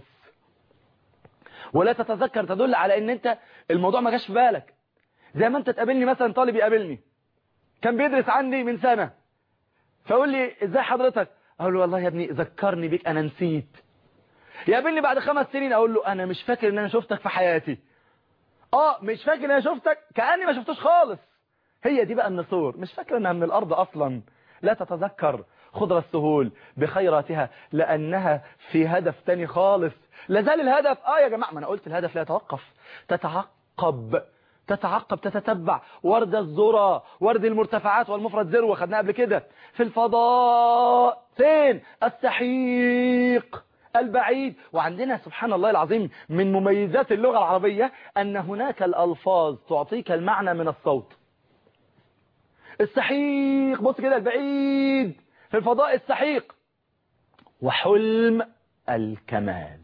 ولا تتذكر تدل على ان انت الموضوع ما جاش في بالك زي ما انت تقابلني مثلا طالب يقابلني كان بيدرس عندي من سنة فيقول لي ازاي حضرتك اقول له والله يا ابني ذكرني بيك انا نسيت يقابلني بعد خمس سنين اقول له انا مش فاكر ان انا شفتك في حياتي اه مش فاكر ان انا شفتك كأني ما شفتوش خالص هي دي بقى النسور مش فاكر انها من الارض اصلا لا تتذكر خضرة السهول بخيراتها لأنها في هدف تاني خالص لازال الهدف آه يا جماعة ما أنا قلت الهدف لا يتوقف تتعقب تتعقب تتتبع ورد الذرة ورد المرتفعات والمفرد ذروة خدناها قبل كده في الفضاء فين السحيق البعيد وعندنا سبحان الله العظيم من مميزات اللغة العربية أن هناك الألفاظ تعطيك المعنى من الصوت السحيق بص كده البعيد في الفضاء السحيق وحلم الكمال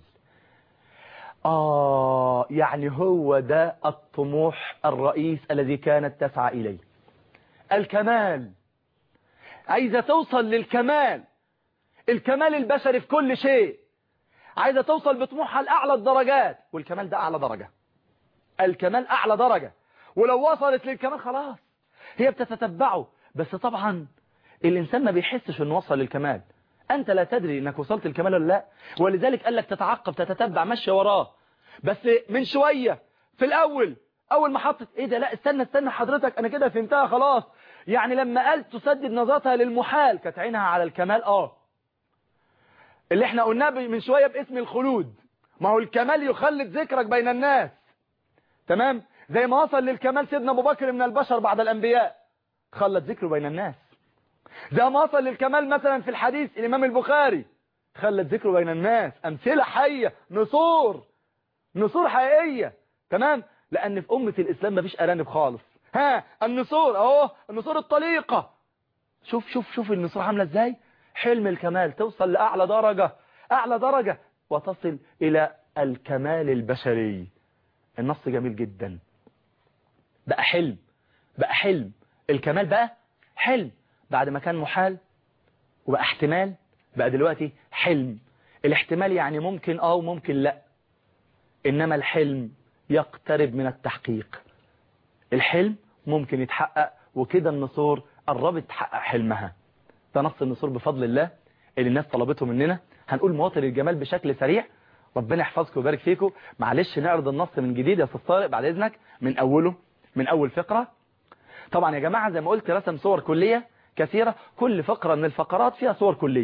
آه يعني هو ده الطموح الرئيس الذي كانت تسعى إليه الكمال عايزة توصل للكمال الكمال البشري في كل شيء عايزة توصل بطموحها لأعلى الدرجات والكمال ده أعلى درجة الكمال أعلى درجة ولو وصلت للكمال خلاص هي بتتتبعه بس طبعا الإنسان ما بيحسش انه وصل للكمال أنت لا تدري أنك وصلت الكمال ولا لا ولذلك قال لك تتعقب تتتبع مشي وراه بس من شوية في الأول أول ما حطت إيه ده لا استنى استنى حضرتك أنا كده فهمتها خلاص يعني لما قال تسدد نظرتها للمحال كانت عينها على الكمال آه اللي احنا قلناه من شوية باسم الخلود ما هو الكمال يخلد ذكرك بين الناس تمام زي ما وصل للكمال سيدنا أبو بكر من البشر بعد الأنبياء خلد ذكره بين الناس زي ما وصل للكمال مثلا في الحديث الإمام البخاري خلت ذكره بين الناس أمثلة حية نصور نصور حقيقية تمام لأن في أمة الإسلام مفيش أرانب خالص ها النصور أهو النصور الطليقة شوف شوف شوف النصور عاملة إزاي حلم الكمال توصل لأعلى درجة أعلى درجة وتصل إلى الكمال البشري النص جميل جدا بقى حلم بقى حلم الكمال بقى حلم بعد ما كان محال وبقى احتمال بقى دلوقتي حلم الاحتمال يعني ممكن اه وممكن لا انما الحلم يقترب من التحقيق الحلم ممكن يتحقق وكده النصور قربت تحقق حلمها ده نص النصور بفضل الله اللي الناس طلبته مننا هنقول مواطن الجمال بشكل سريع ربنا يحفظكم ويبارك فيكم معلش نعرض النص من جديد يا استاذ طارق بعد اذنك من اوله من اول فقرة طبعا يا جماعة زي ما قلت رسم صور كلية كثيرة كل فقرة من الفقرات فيها صور كلية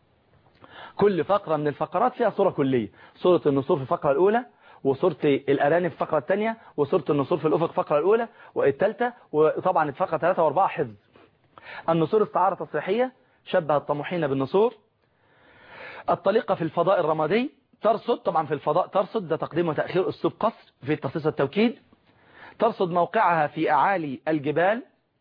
كل فقرة من الفقرات فيها صورة كلية صورة النصور في الفقرة الأولى وصورة الأرانب في الفقرة الثانية وصورة النصور في الأفق الفقرة الأولى والثالثة وطبعا الفقرة 3 و4 حفظ النصور استعارة تصريحية شبه الطموحين بالنصور الطليقة في الفضاء الرمادي ترصد طبعا في الفضاء ترصد ده تقديم وتأخير أسلوب قصر في التخصيص التوكيد ترصد موقعها في أعالي الجبال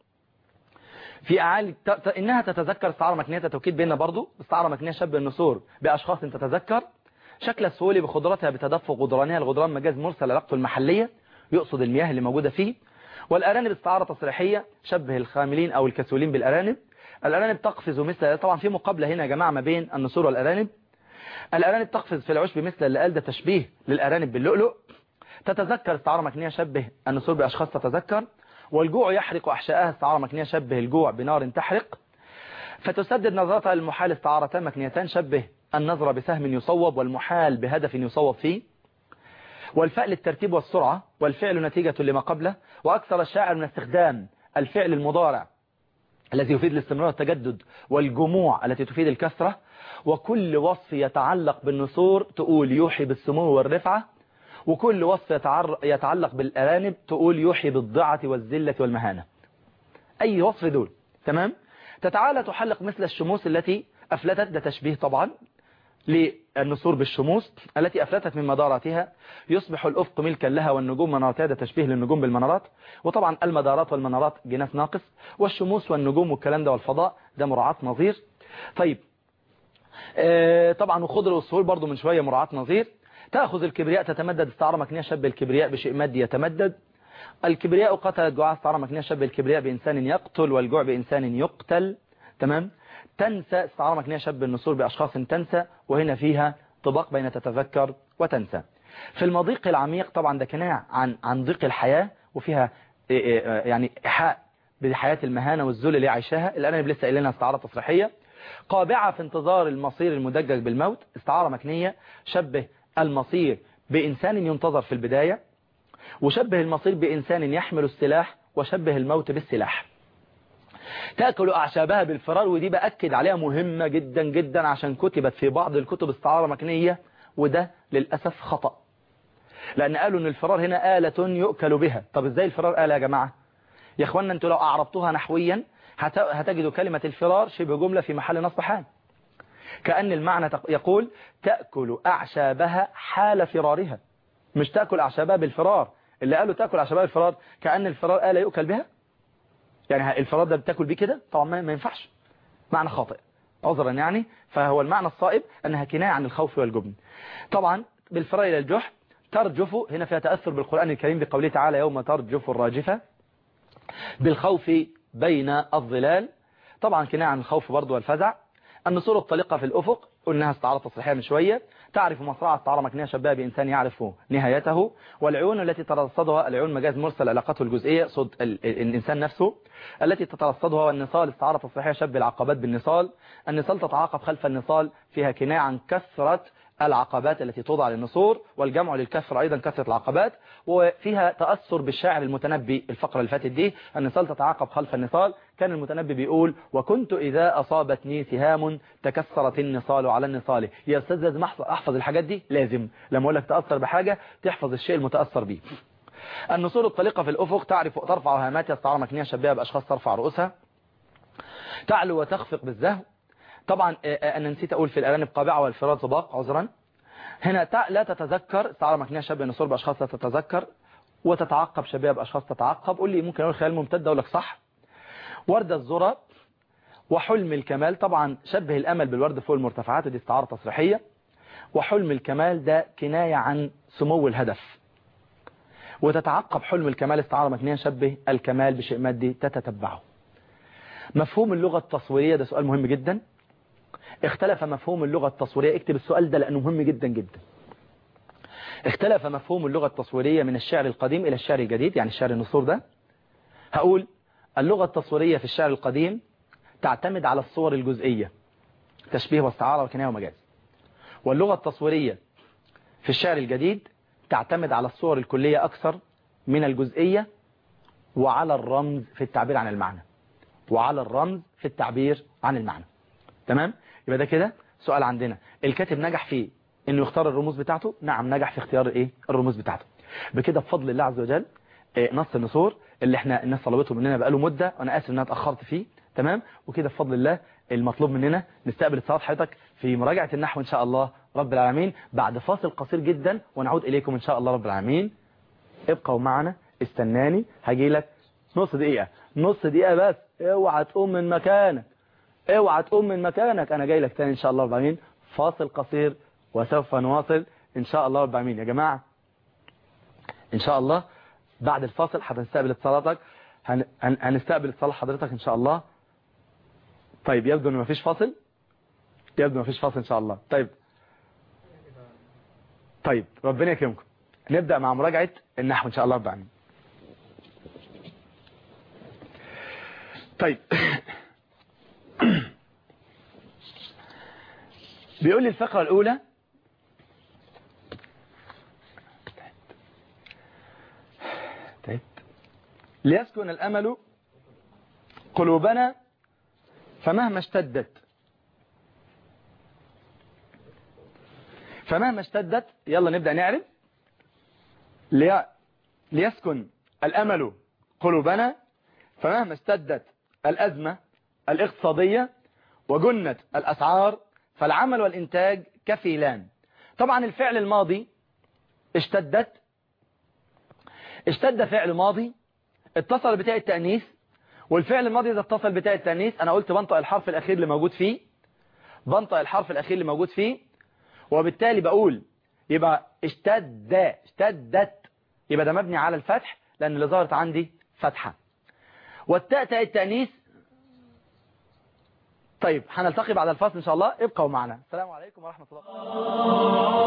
في أعالي ت... ت... إنها تتذكر استعارة مكنية توكيد بيننا برضو استعارة مكنية شب النسور بأشخاص تتذكر شكل السهولي بخضرتها بتدفق غدرانها الغدران مجاز مرسل علاقته المحلية يقصد المياه اللي موجودة فيه والأرانب استعارة تصريحية شبه الخاملين أو الكسولين بالأرانب الأرانب تقفز مثل طبعا في مقابلة هنا يا جماعة ما بين النسور والأرانب الأرانب تقفز في العشب مثل اللي قال ده تشبيه للأرانب باللؤلؤ تتذكر استعارة مكنية شبه النسور بأشخاص تتذكر والجوع يحرق أحشائها استعارة مكنية شبه الجوع بنار تحرق فتسدد نظرتها للمحال استعارتان مكنيتان شبه النظرة بسهم يصوب والمحال بهدف يصوب فيه والفعل الترتيب والسرعة والفعل نتيجة لما قبله وأكثر الشاعر من استخدام الفعل المضارع الذي يفيد الاستمرار والتجدد والجموع التي تفيد الكثرة وكل وصف يتعلق بالنسور تقول يوحي بالسمو والرفعة وكل وصف يتعر... يتعلق بالأرانب تقول يوحي بالضعة والذلة والمهانة أي وصف دول تمام تتعالى تحلق مثل الشموس التي أفلتت ده تشبيه طبعا للنسور بالشموس التي أفلتت من مداراتها يصبح الأفق ملكا لها والنجوم مناراتها ده تشبيه للنجوم بالمنارات وطبعا المدارات والمنارات جناس ناقص والشموس والنجوم والكلام ده والفضاء ده مراعاة نظير طيب آه طبعا وخضر والسهول برضو من شوية مراعاة نظير تأخذ الكبرياء تتمدد استعارة مكنية شب الكبرياء بشيء مادي يتمدد الكبرياء قتلت جوع استعارة مكنية شب الكبرياء بإنسان يقتل والجوع بإنسان يقتل تمام تنسى استعارة مكنية شب النسور بأشخاص تنسى وهنا فيها طباق بين تتذكر وتنسى في المضيق العميق طبعا ده كناع عن عن ضيق الحياة وفيها يعني إيحاء بحياة المهانة والذل اللي عايشاها الآن لسه قايل لنا استعارة تصريحية قابعة في انتظار المصير المدجج بالموت استعارة مكنية شبه المصير بإنسان ينتظر في البداية وشبه المصير بإنسان يحمل السلاح وشبه الموت بالسلاح تأكل أعشابها بالفرار ودي بأكد عليها مهمة جدا جدا عشان كتبت في بعض الكتب استعارة مكنية وده للأسف خطأ لأن قالوا أن الفرار هنا آلة يؤكل بها طب إزاي الفرار آلة يا جماعة يا أخوانا أنتوا لو أعربتوها نحويا هتجدوا كلمة الفرار شبه جملة في محل نصب حال كأن المعنى يقول تأكل أعشابها حال فرارها مش تأكل أعشابها بالفرار اللي قالوا تأكل أعشابها بالفرار كأن الفرار آلة يؤكل بها يعني الفرار ده بتاكل بيه كده طبعا ما ينفعش معنى خاطئ عذرا يعني فهو المعنى الصائب أنها كناية عن الخوف والجبن طبعا بالفرار إلى الجح ترجف هنا فيها تأثر بالقرآن الكريم بقوله تعالى يوم ترجف الراجفة بالخوف بين الظلال طبعا كناية عن الخوف برضو والفزع النسور الطليقة في الأفق قلناها استعارة تصريحية من شوية تعرف مصرعة استعارة مكنية شبابة بإنسان يعرف نهايته والعيون التي تترصدها العيون مجاز مرسل علاقته الجزئية صد الإنسان نفسه التي تترصدها والنصال استعارة تصريحية شب العقبات بالنصال النصال تتعاقب خلف النصال فيها كناية عن كثرة العقبات التي توضع للنصور والجمع للكسر أيضا كثرة العقبات وفيها تأثر بالشاعر المتنبي الفقرة اللي فاتت دي النصال تتعاقب خلف النصال كان المتنبي بيقول وكنت إذا أصابتني سهام تكسرت النصال على النصال يا أستاذ لازم أحفظ الحاجات دي لازم لما أقول لك تأثر بحاجة تحفظ الشيء المتأثر به النصول الطليقة في الأفق تعرف ترفع هاماتها استعارة مكنية شبيهة بأشخاص ترفع رؤوسها تعلو وتخفق بالزهو طبعا أنا نسيت أقول في الأرانب قابعة والفراد طباق عذرا هنا لا تتذكر استعارة مكنية شبه نصور بأشخاص لا تتذكر وتتعقب شبيه بأشخاص تتعقب قول لي ممكن أقول خيال ممتد أقول لك صح ورد الذرة وحلم الكمال طبعا شبه الأمل بالورد فوق المرتفعات دي استعارة تصريحية وحلم الكمال ده كناية عن سمو الهدف وتتعقب حلم الكمال استعارة مكنية شبه الكمال بشيء مادي تتتبعه مفهوم اللغة التصويرية ده سؤال مهم جدا اختلف مفهوم اللغة التصويرية اكتب السؤال ده لأنه مهم جدا جدا اختلف مفهوم اللغة التصويرية من الشعر القديم إلى الشعر الجديد يعني الشعر النصور ده هقول اللغة التصويرية في الشعر القديم تعتمد على الصور الجزئية تشبيه واستعارة وكناية ومجاز واللغة التصويرية في الشعر الجديد تعتمد على الصور الكلية أكثر من الجزئية وعلى الرمز في التعبير عن المعنى وعلى الرمز في التعبير عن المعنى تمام يبقى ده كده سؤال عندنا الكاتب نجح في انه يختار الرموز بتاعته نعم نجح في اختيار ايه الرموز بتاعته بكده بفضل الله عز وجل إيه نص النصور اللي احنا الناس طلبته مننا بقاله مدة وانا اسف ان انا اتاخرت فيه تمام وكده بفضل الله المطلوب مننا نستقبل اتصالات حضرتك في مراجعة النحو ان شاء الله رب العالمين بعد فاصل قصير جدا ونعود اليكم ان شاء الله رب العالمين ابقوا معنا استناني هجي لك نص دقيقة نص دقيقة بس اوعى تقوم من مكانك اوعى تقوم من مكانك انا جاي لك تاني ان شاء الله رب العالمين فاصل قصير وسوف نواصل ان شاء الله رب العالمين يا جماعة ان شاء الله بعد الفاصل هنستقبل اتصالاتك هن... هن... هنستقبل اتصال حضرتك ان شاء الله طيب يبدو ان مفيش فاصل يبدو مفيش فاصل ان شاء الله طيب طيب ربنا يكرمكم نبدأ مع مراجعة النحو ان شاء الله رب العالمين طيب بيقول لي الفقرة الأولى طيب ليسكن الأمل قلوبنا فمهما اشتدت فمهما اشتدت يلا نبدأ نعرف لي... ليسكن الأمل قلوبنا فمهما اشتدت الأزمة الاقتصادية وجنت الأسعار فالعمل والإنتاج كفيلان طبعا الفعل الماضي اشتدت اشتد فعل ماضي اتصل بتاء التأنيث والفعل الماضي إذا اتصل بتاء التأنيث أنا قلت بنطق الحرف الأخير اللي موجود فيه بنطق الحرف الأخير اللي موجود فيه وبالتالي بقول يبقى اشتد اشتدت يبقى ده مبني على الفتح لأن اللي ظهرت عندي فتحة والتاء تاء التأنيث طيب هنلتقي بعد الفاصل إن شاء الله ابقوا معنا السلام عليكم ورحمة الله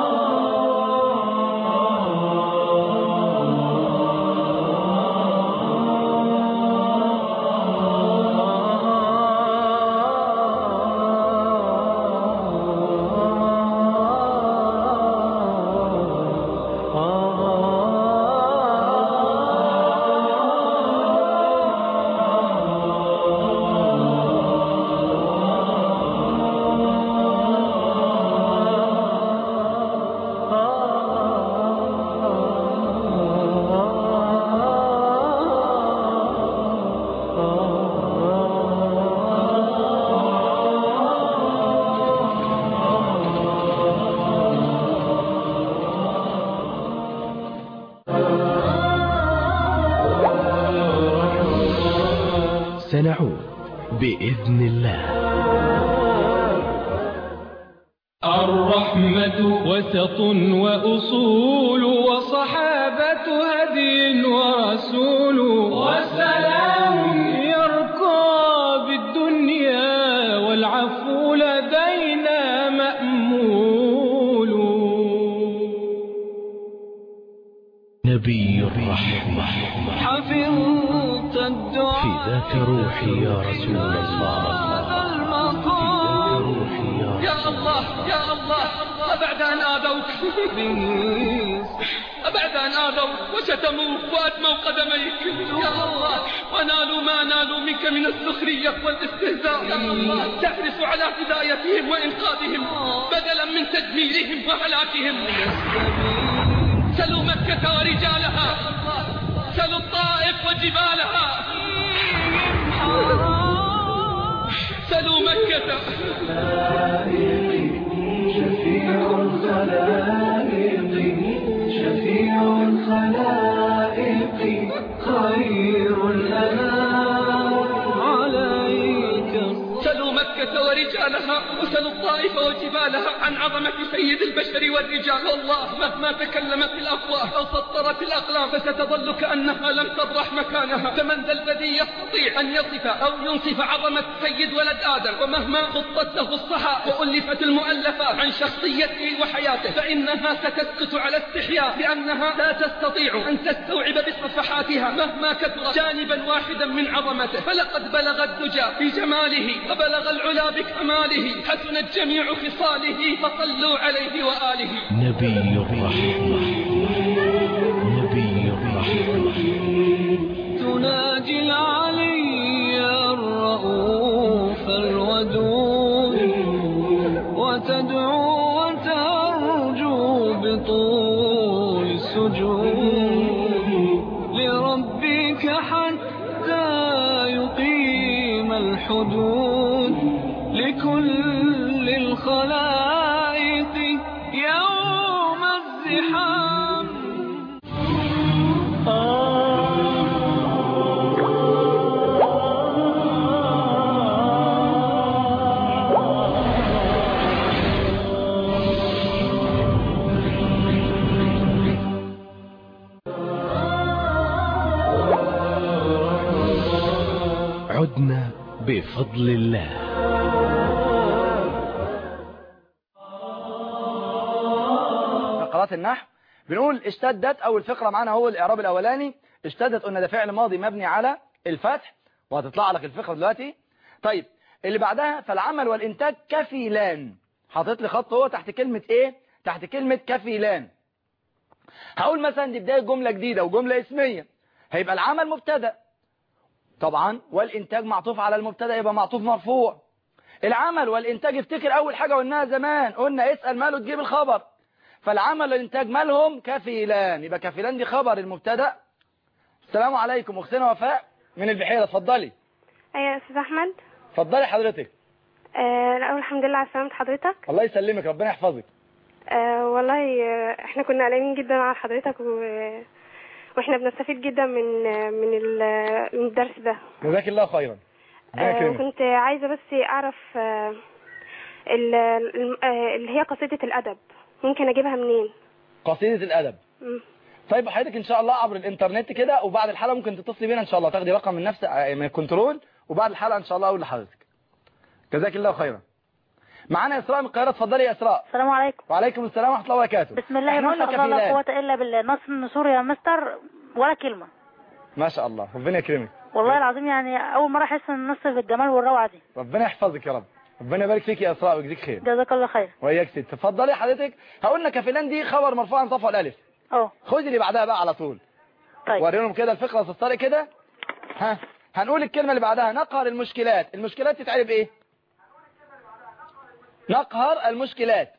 سنعود بإذن الله الرحمة وسط وأصول وصحابة هدي ورسول وسلام يرقى بالدنيا والعفو لدينا مأمول نبي الرحمة حفظت الدعاء فداك روحي يا رسول الله هذا فداك المقام روحي يا يا رسول الله يا الله أبعد أن آذوك أبعد أن آذوك وشتموك وأدموا قدميك يا الله ونالوا ما نالوا منك من السخرية والاستهزاء يا الله تحرص على هدايتهم وإنقاذهم بدلا من تدميرهم وهلاكهم سلوا مكة ورجالها سلوا الطائف وجبالها سلوا مكة شفيع الخلائق شفيع الخلائق خير الأنام عليك سلوا مكة ورجالها ورجالها وسل الطائف وجبالها عن عظمة سيد البشر والرجال والله مهما تكلمت الأفواه أو سطرت الأقلام فستظل كأنها لم تبرح مكانها فمن ذا الذي يستطيع أن يصف أو ينصف عظمة سيد ولد آدم ومهما خطت له الصحاء وألفت المؤلفات عن شخصيته وحياته فإنها ستسكت على استحياء لأنها لا تستطيع أن تستوعب بصفحاتها مهما كثر جانبا واحدا من عظمته فلقد بلغ الدجى بجماله وبلغ العلا بكماله حسنت جميع خصاله فصلوا عليه وآله نبي الرحمة نبي الرحمة تناجي العلي الرؤوف الودود وتدعو وترجو بطول السجود لربك حتى يقيم الحدود لكل الخلائق يوم الزحام عدنا بفضل الله فقرات النحو بنقول اشتدت اول فقرة معانا هو الاعراب الاولاني اشتدت قلنا ده فعل ماضي مبني على الفتح وهتطلع لك الفقرة دلوقتي طيب اللي بعدها فالعمل والانتاج كفيلان حاطط لي خط هو تحت كلمة ايه تحت كلمة كفيلان هقول مثلا دي بداية جملة جديدة وجملة اسمية هيبقى العمل مبتدا طبعا والانتاج معطوف على المبتدا يبقى معطوف مرفوع العمل والانتاج افتكر اول حاجة قلناها زمان قلنا اسأل ماله تجيب الخبر فالعمل والانتاج مالهم كفيلان يبقى كفيلان دي خبر المبتدا السلام عليكم اختنا وفاء من البحيرة اتفضلي ايوه يا استاذ احمد اتفضلي حضرتك آه الاول الحمد لله على سلامه حضرتك الله يسلمك ربنا يحفظك آه والله آه احنا كنا قلقانين جدا على حضرتك و... واحنا بنستفيد جدا من آه من ال- من الدرس ده جزاك الله خيرا ربنا آه يكرمك وكنت عايزه بس اعرف آه ال- ال- آه اللي هي قصيده الادب ممكن اجيبها منين قصيدة الادب مم. طيب حضرتك ان شاء الله عبر الانترنت كده وبعد الحلقه ممكن تتصلي بينا ان شاء الله تاخدي رقم من نفس من الكنترول وبعد الحلقه ان شاء الله اقول لحضرتك جزاك الله خيرا معانا اسراء من القاهره اتفضلي يا اسراء السلام عليكم وعليكم السلام ورحمه الله وبركاته بسم الله احنا ما قلنا شاء الله لا كفيلان. قوة إلا بالله نصر النسور يا مستر ولا كلمة ما شاء الله ربنا يكرمك والله العظيم يعني أول مرة أحس إن النصر بالجمال والروعة دي ربنا يحفظك يا رب ربنا يبارك فيك يا اسراء ويجزيك خير جزاك الله خير وياك ست اتفضلي حضرتك هقولنا كفيلان دي خبر مرفوع عن صفه الالف أه خدي اللي بعدها بقى على طول طيب وريهم كده الفقره تسترق كده ها هنقول الكلمه اللي بعدها نقهر المشكلات المشكلات تتعرف ايه نقهر المشكلات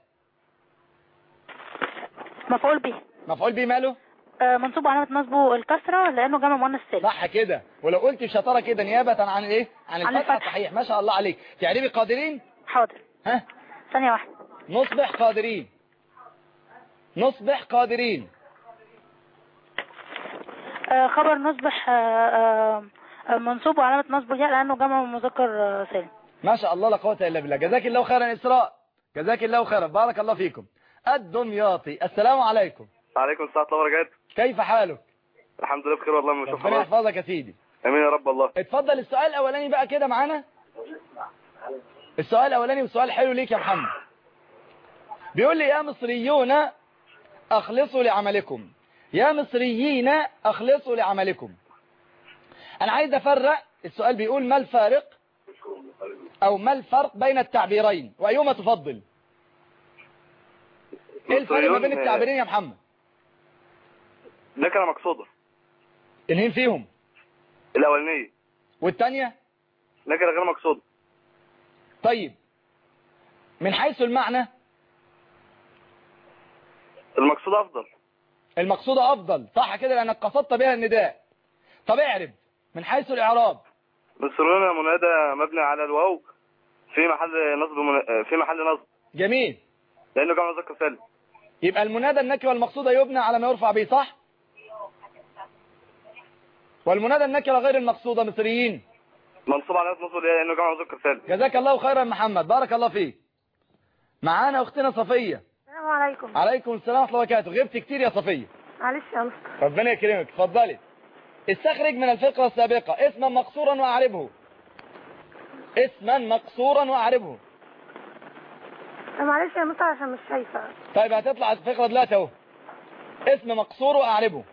مفعول به مفعول به ماله آه منصوب علامة نصبه الكسرة لأنه جمع مؤنث سالم صح كده ولو قلت بشطاره كده نيابه عن ايه عن عن الفتحه الفتح. صحيح ما شاء الله عليك تعرفي قادرين حاضر ها ثانية واحدة نصبح قادرين نصبح قادرين آه خبر نصبح آه آه آه، منصوب علامة نصبه الياء لأنه جمع مذكر آه سالم ما شاء الله لا قوه الا بالله جزاك الله خيرا اسراء جزاك الله خيرا بارك الله فيكم الدمياطي السلام عليكم عليكم السلام ورحمة الله وبركاته كيف حالك الحمد لله بخير والله ما شاء ربنا الله يحفظك يا سيدي امين يا رب الله اتفضل السؤال الاولاني بقى كده معانا السؤال الاولاني وسؤال حلو ليك يا محمد بيقول لي يا مصريون اخلصوا لعملكم يا مصريين اخلصوا لعملكم انا عايز افرق السؤال بيقول ما الفارق او ما الفرق بين التعبيرين وايهما تفضل ايه الفرق ما بين مصريون، التعبيرين يا محمد نكرة مقصودة انهين فيهم الأولانية والثانيه نكرة غير مقصودة طيب من حيث المعنى المقصود أفضل المقصودة أفضل صح كده لأنك قصدت بها النداء طب اعرف من حيث الإعراب مصريون منادى مبني على الواو في محل نصب من... في محل نصب جميل لأنه جمع مذكر سالم يبقى المنادى النكرة المقصودة يبنى على ما يرفع به صح والمنادى النكرة غير المقصودة مصريين منصوب على نصب الياء لانه جمع مذكر سالم جزاك الله خيرا يا محمد بارك الله فيك معانا اختنا صفية السلام عليكم عليكم السلام ورحمة الله وبركاته غبت كتير يا صفية معلش يا مستر ربنا يكرمك اتفضلي استخرج من الفقرة السابقة اسما مقصورا واعربه اسما مقصورا واعربه معلش يا مستر عشان مش شايفة طيب هتطلع الفقرة دلوقتي اهو اسم مقصور واعربه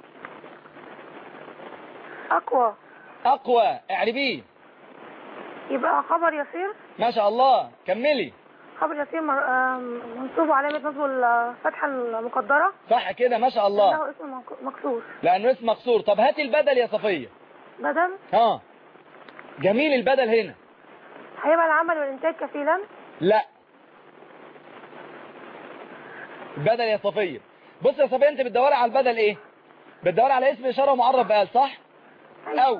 أقوى اقوى اعربيه يبقى خبر يسير ما شاء الله كملي خبر يسير مر... آم، منصوب علامة نصب الفتحة المقدرة صح كده ما شاء الله له اسم مك- مكسور لانه اسم مقصور طب هاتي البدل يا صفية بدل ها جميل البدل هنا هيبقى العمل والإنتاج كفيلا لا بدل يا صفية بص يا صفية انت بتدوري على البدل ايه بتدوري على اسم اشارة معرف بقى صح او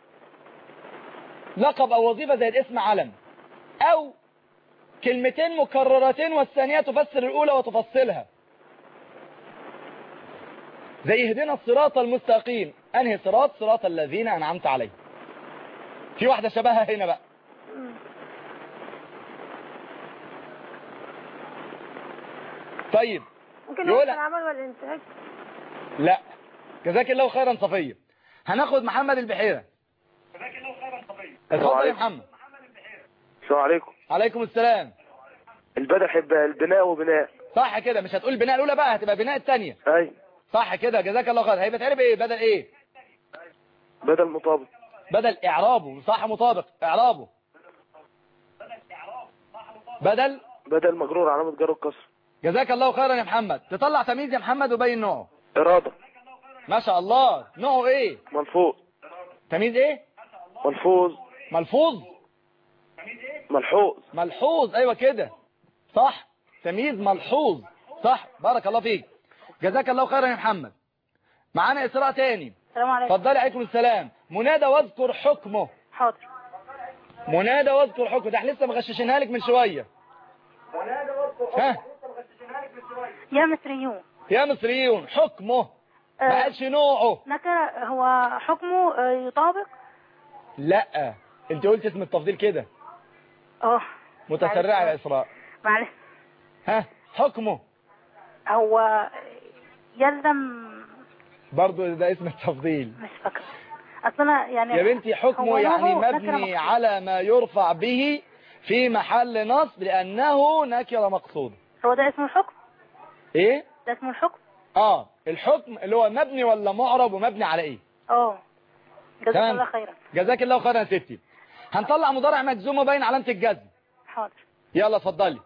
لقب او وظيفة زي الاسم علم او كلمتين مكررتين والثانية تفسر الاولى وتفصلها زي اهدنا الصراط المستقيم انهي صراط صراط الذين انعمت عليهم في واحدة شبهها هنا بقى طيب ممكن يقول- نقول العمل والإنتاج لا جزاك الله خيرا صفية هناخد محمد البحيرة اتفضل يا محمد السلام عليكم عليكم السلام البدل هيبقى البناء وبناء صح كده مش هتقول البناء الاولى بقى هتبقى بناء الثانيه اي صح كده جزاك الله خير هيبقى تعرب ايه بدل ايه بدل مطابق بدل اعرابه صح مطابق اعرابه بدل بدل مجرور علامة جر الكسر جزاك الله خيرا يا محمد تطلع تمييز يا محمد وبين نوعه إرادة ما شاء الله نوعه ايه ملفوظ تمييز ايه ملفوظ ملفوظ ملحوظ ملحوظ ايوه كده صح تمييز ملحوظ صح بارك الله فيك جزاك الله خيرا يا محمد معانا اسراء تاني السلام عليكم اتفضلي عليكم السلام منادى واذكر حكمه حاضر منادى واذكر حكمه ده احنا لسه مغششينها لك من شويه ها يا مصريون يا مصريون حكمه ما آه، قالش نوعه نكرة هو حكمه آه، يطابق لا انت قلت اسم التفضيل كده اه متسرعه يا اسراء معلش ها حكمه هو يلزم برضو ده اسم التفضيل مش فاكرة اصل انا يعني يا بنتي هو حكمه يعني نوعه نكرة مبني مقصودة. على ما يرفع به في محل نصب لأنه نكرة مقصودة هو ده اسمه الحكم ايه ده اسمه الحكم اه الحكم اللي هو مبني ولا معرب ومبني على ايه اه جزاك تمام. الله خيرا جزاك الله خيرا يا ستي هنطلع مضارع مجزوم وبين علامة الجزم حاضر يلا اتفضلي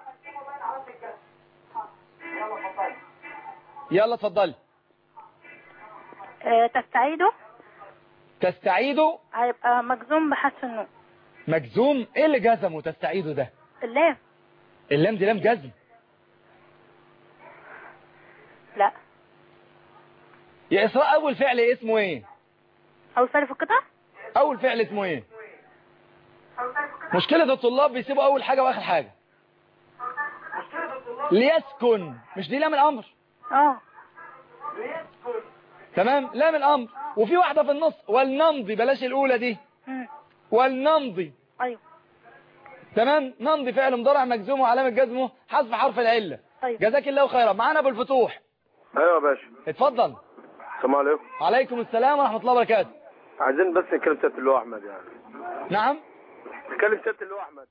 يلا اتفضلي آه، تستعيده تستعيده هيبقى مجزوم بحذف النون مجزوم ايه اللي جزمه تستعيده ده اللام اللام دي لام جزم لا يا اسراء اول فعل اسمه ايه اول فعل في القطع اول فعل اسمه ايه مشكلة الطلاب بيسيبوا اول حاجة واخر حاجة ليسكن مش دي لام الامر اه تمام لام الامر وفي واحدة في النص والنمضي بلاش الاولى دي مم. والنمضي ايوه تمام نمضي فعل مضارع مجزوم وعلامة جزمه حذف حرف العلة طيب جزاك الله خيرا معانا ابو الفتوح ايوه يا باشا اتفضل السلام عليكم عليكم السلام ورحمة الله وبركاته عايزين بس نتكلم سيادة اللواء احمد يعني نعم نتكلم سيادة اللواء احمد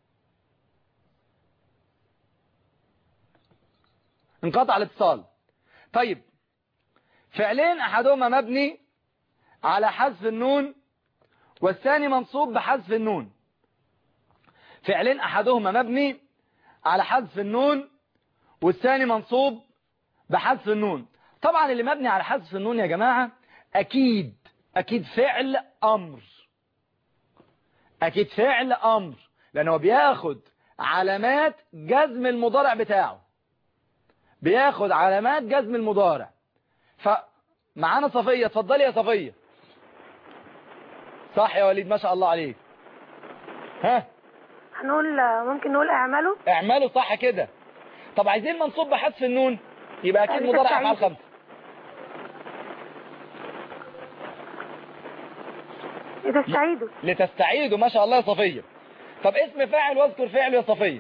انقطع الاتصال طيب فعلين احدهما مبني على حذف النون والثاني منصوب بحذف النون فعلين احدهما مبني على حذف النون والثاني منصوب بحذف النون طبعا اللي مبني على حذف النون يا جماعة اكيد اكيد فعل امر اكيد فعل امر لانه بياخد علامات جزم المضارع بتاعه بياخد علامات جزم المضارع فمعانا صفية اتفضلي يا صفية صح يا وليد ما شاء الله عليك ها هنقول ممكن نقول اعمله اعملوا صح كده طب عايزين منصوب بحذف النون يبقى اكيد يعني مضارع افعال تستعيد. خمسه لتستعيدوا لتستعيدوا ما شاء الله يا صفية طب اسم فاعل واذكر فعله يا صفية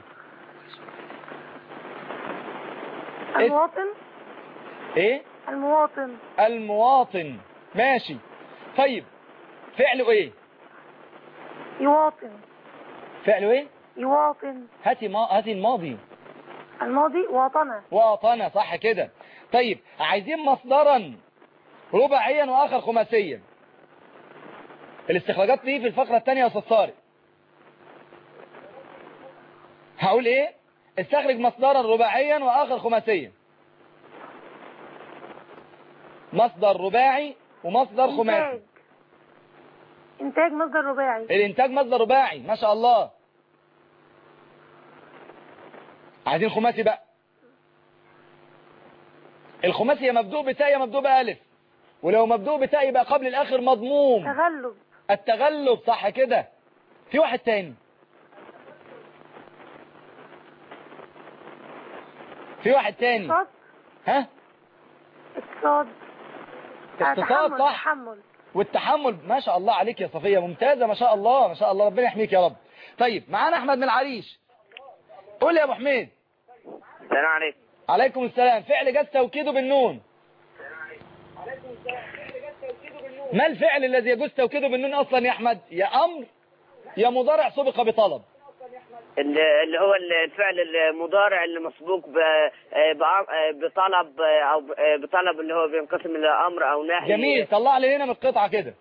المواطن ايه المواطن المواطن ماشي طيب فعله ايه يواطن فعله ايه يواطن هاتي ما هاتي الماضي الماضي واطنة واطنة صح كده طيب عايزين مصدرا رباعيا واخر خماسيا الاستخراجات دي في الفقرة الثانية يا استاذ طارق هقول ايه استخرج مصدرا رباعيا واخر خماسيا مصدر رباعي ومصدر خماسي إنتاج إنتاج مصدر رباعي الانتاج مصدر رباعي ما شاء الله عايزين خماسي بقى الخماسي يا مبدوء بتاء يا مبدوء بألف ولو مبدوء بتاء يبقى قبل الآخر مضموم تغلب التغلب صح كده في واحد تاني في واحد تاني اقتصاد ها اقتصاد اقتصاد تحمل صح تحمل والتحمل ما شاء الله عليك يا صفية ممتازة ما شاء الله ما شاء الله ربنا يحميك يا رب طيب معانا أحمد من العريش قول يا أبو حميد السلام عليكم عليكم السلام فعل جاز توكيده بالنون ما الفعل الذي يجوز توكيده بالنون أصلا يا أحمد يا أمر يا مضارع سبق بطلب اللي اللي هو الفعل المضارع اللي مسبوق ب- بأم- بطلب او بطلب اللي هو بينقسم الى امر او نهي جميل طلع لي هنا من القطعة كده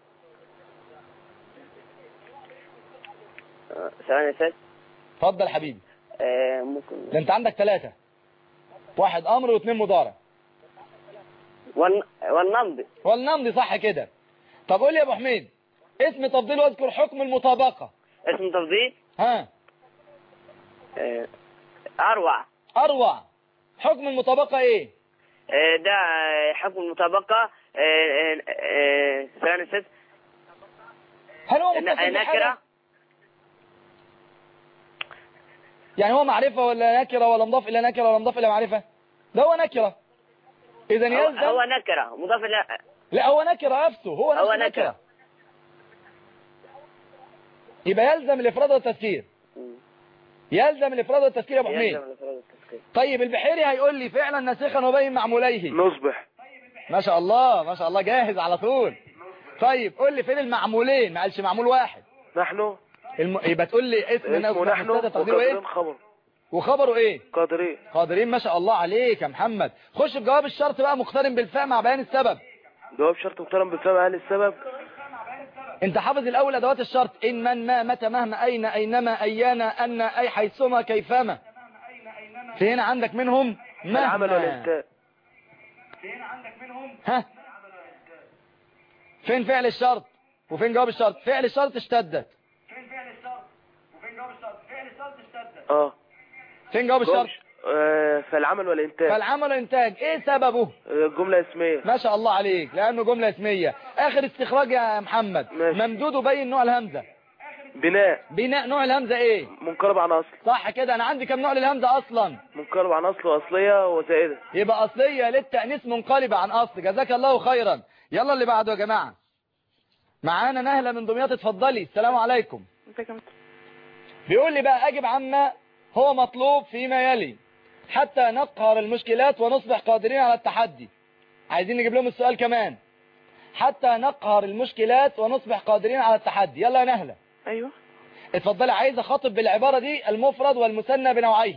آه، ثواني يا استاذ اتفضل حبيبي آه، ممكن ده انت عندك ثلاثة واحد أمر واثنين مضارع والن- والنمض والنمضي صح كده طب قول لي يا أبو حميد اسم تفضيل واذكر حكم المطابقة اسم تفضيل ها آه، اروع أروع حكم المطابقة إيه آه، ده آه، حكم المطابقة آه، آه، آه، ثواني يا استاذ هل هو ن- متصل بحاجة؟ نكرة يعني هو معرفة ولا نكرة ولا مضاف إلى نكرة ولا مضاف إلى معرفة ده هو نكرة إذا هو- يلزم هو نكرة مضاف إلى لا هو نكرة نفسه هو نفسه هو نكرة. نكرة. يبقى يلزم الإفراد والتذكير يلزم الإفراد والتذكير يا أبو حميد يلزم الإفراد والتذكير. طيب البحيري هيقول لي فعلا ناسخا وبين معموليه نصبح ما شاء الله ما شاء الله جاهز على طول طيب قول لي فين المعمولين ما قالش معمول واحد نحن الم... يبقى تقول لي اسم اسمه نحن تقديره وقادرين ايه خبر وخبره ايه قادرين قادرين ما شاء الله عليك يا محمد خش بجواب الشرط بقى مقترن بالفاء مع بيان السبب جواب شرط مقترن بالفهم اهل السبب انت حافظ الاول ادوات الشرط ان من ما متى مهما اين اينما ايانا ان اي حيثما كيفما في هنا عندك منهم العمل مهما والانتاج ها فين فعل الشرط وفين جواب الشرط فعل الشرط اشتدت اه فين جواب جواب الشرط ش- آه، فالعمل والانتاج فالعمل والانتاج ايه سببه آه، جملة اسمية ما شاء الله عليك لانه جملة اسمية اخر استخراج يا محمد ماشي. ممدود وبين نوع الهمزة بناء بناء نوع الهمزة ايه منقلب عن اصل صح كده انا عندي كم نوع للهمزة اصلا منقلب عن اصل واصلية وزائدة يبقى اصلية للتأنيث منقلبة عن اصل جزاك الله خيرا يلا اللي بعده يا جماعة معانا نهلة من دمياط اتفضلي السلام عليكم بيقول لي بقى اجب عما هو مطلوب فيما يلي حتى نقهر المشكلات ونصبح قادرين على التحدي عايزين نجيب لهم السؤال كمان حتى نقهر المشكلات ونصبح قادرين على التحدي يلا يا نهلة ايوه اتفضلي عايز اخاطب بالعبارة دي المفرد والمثنى بنوعيه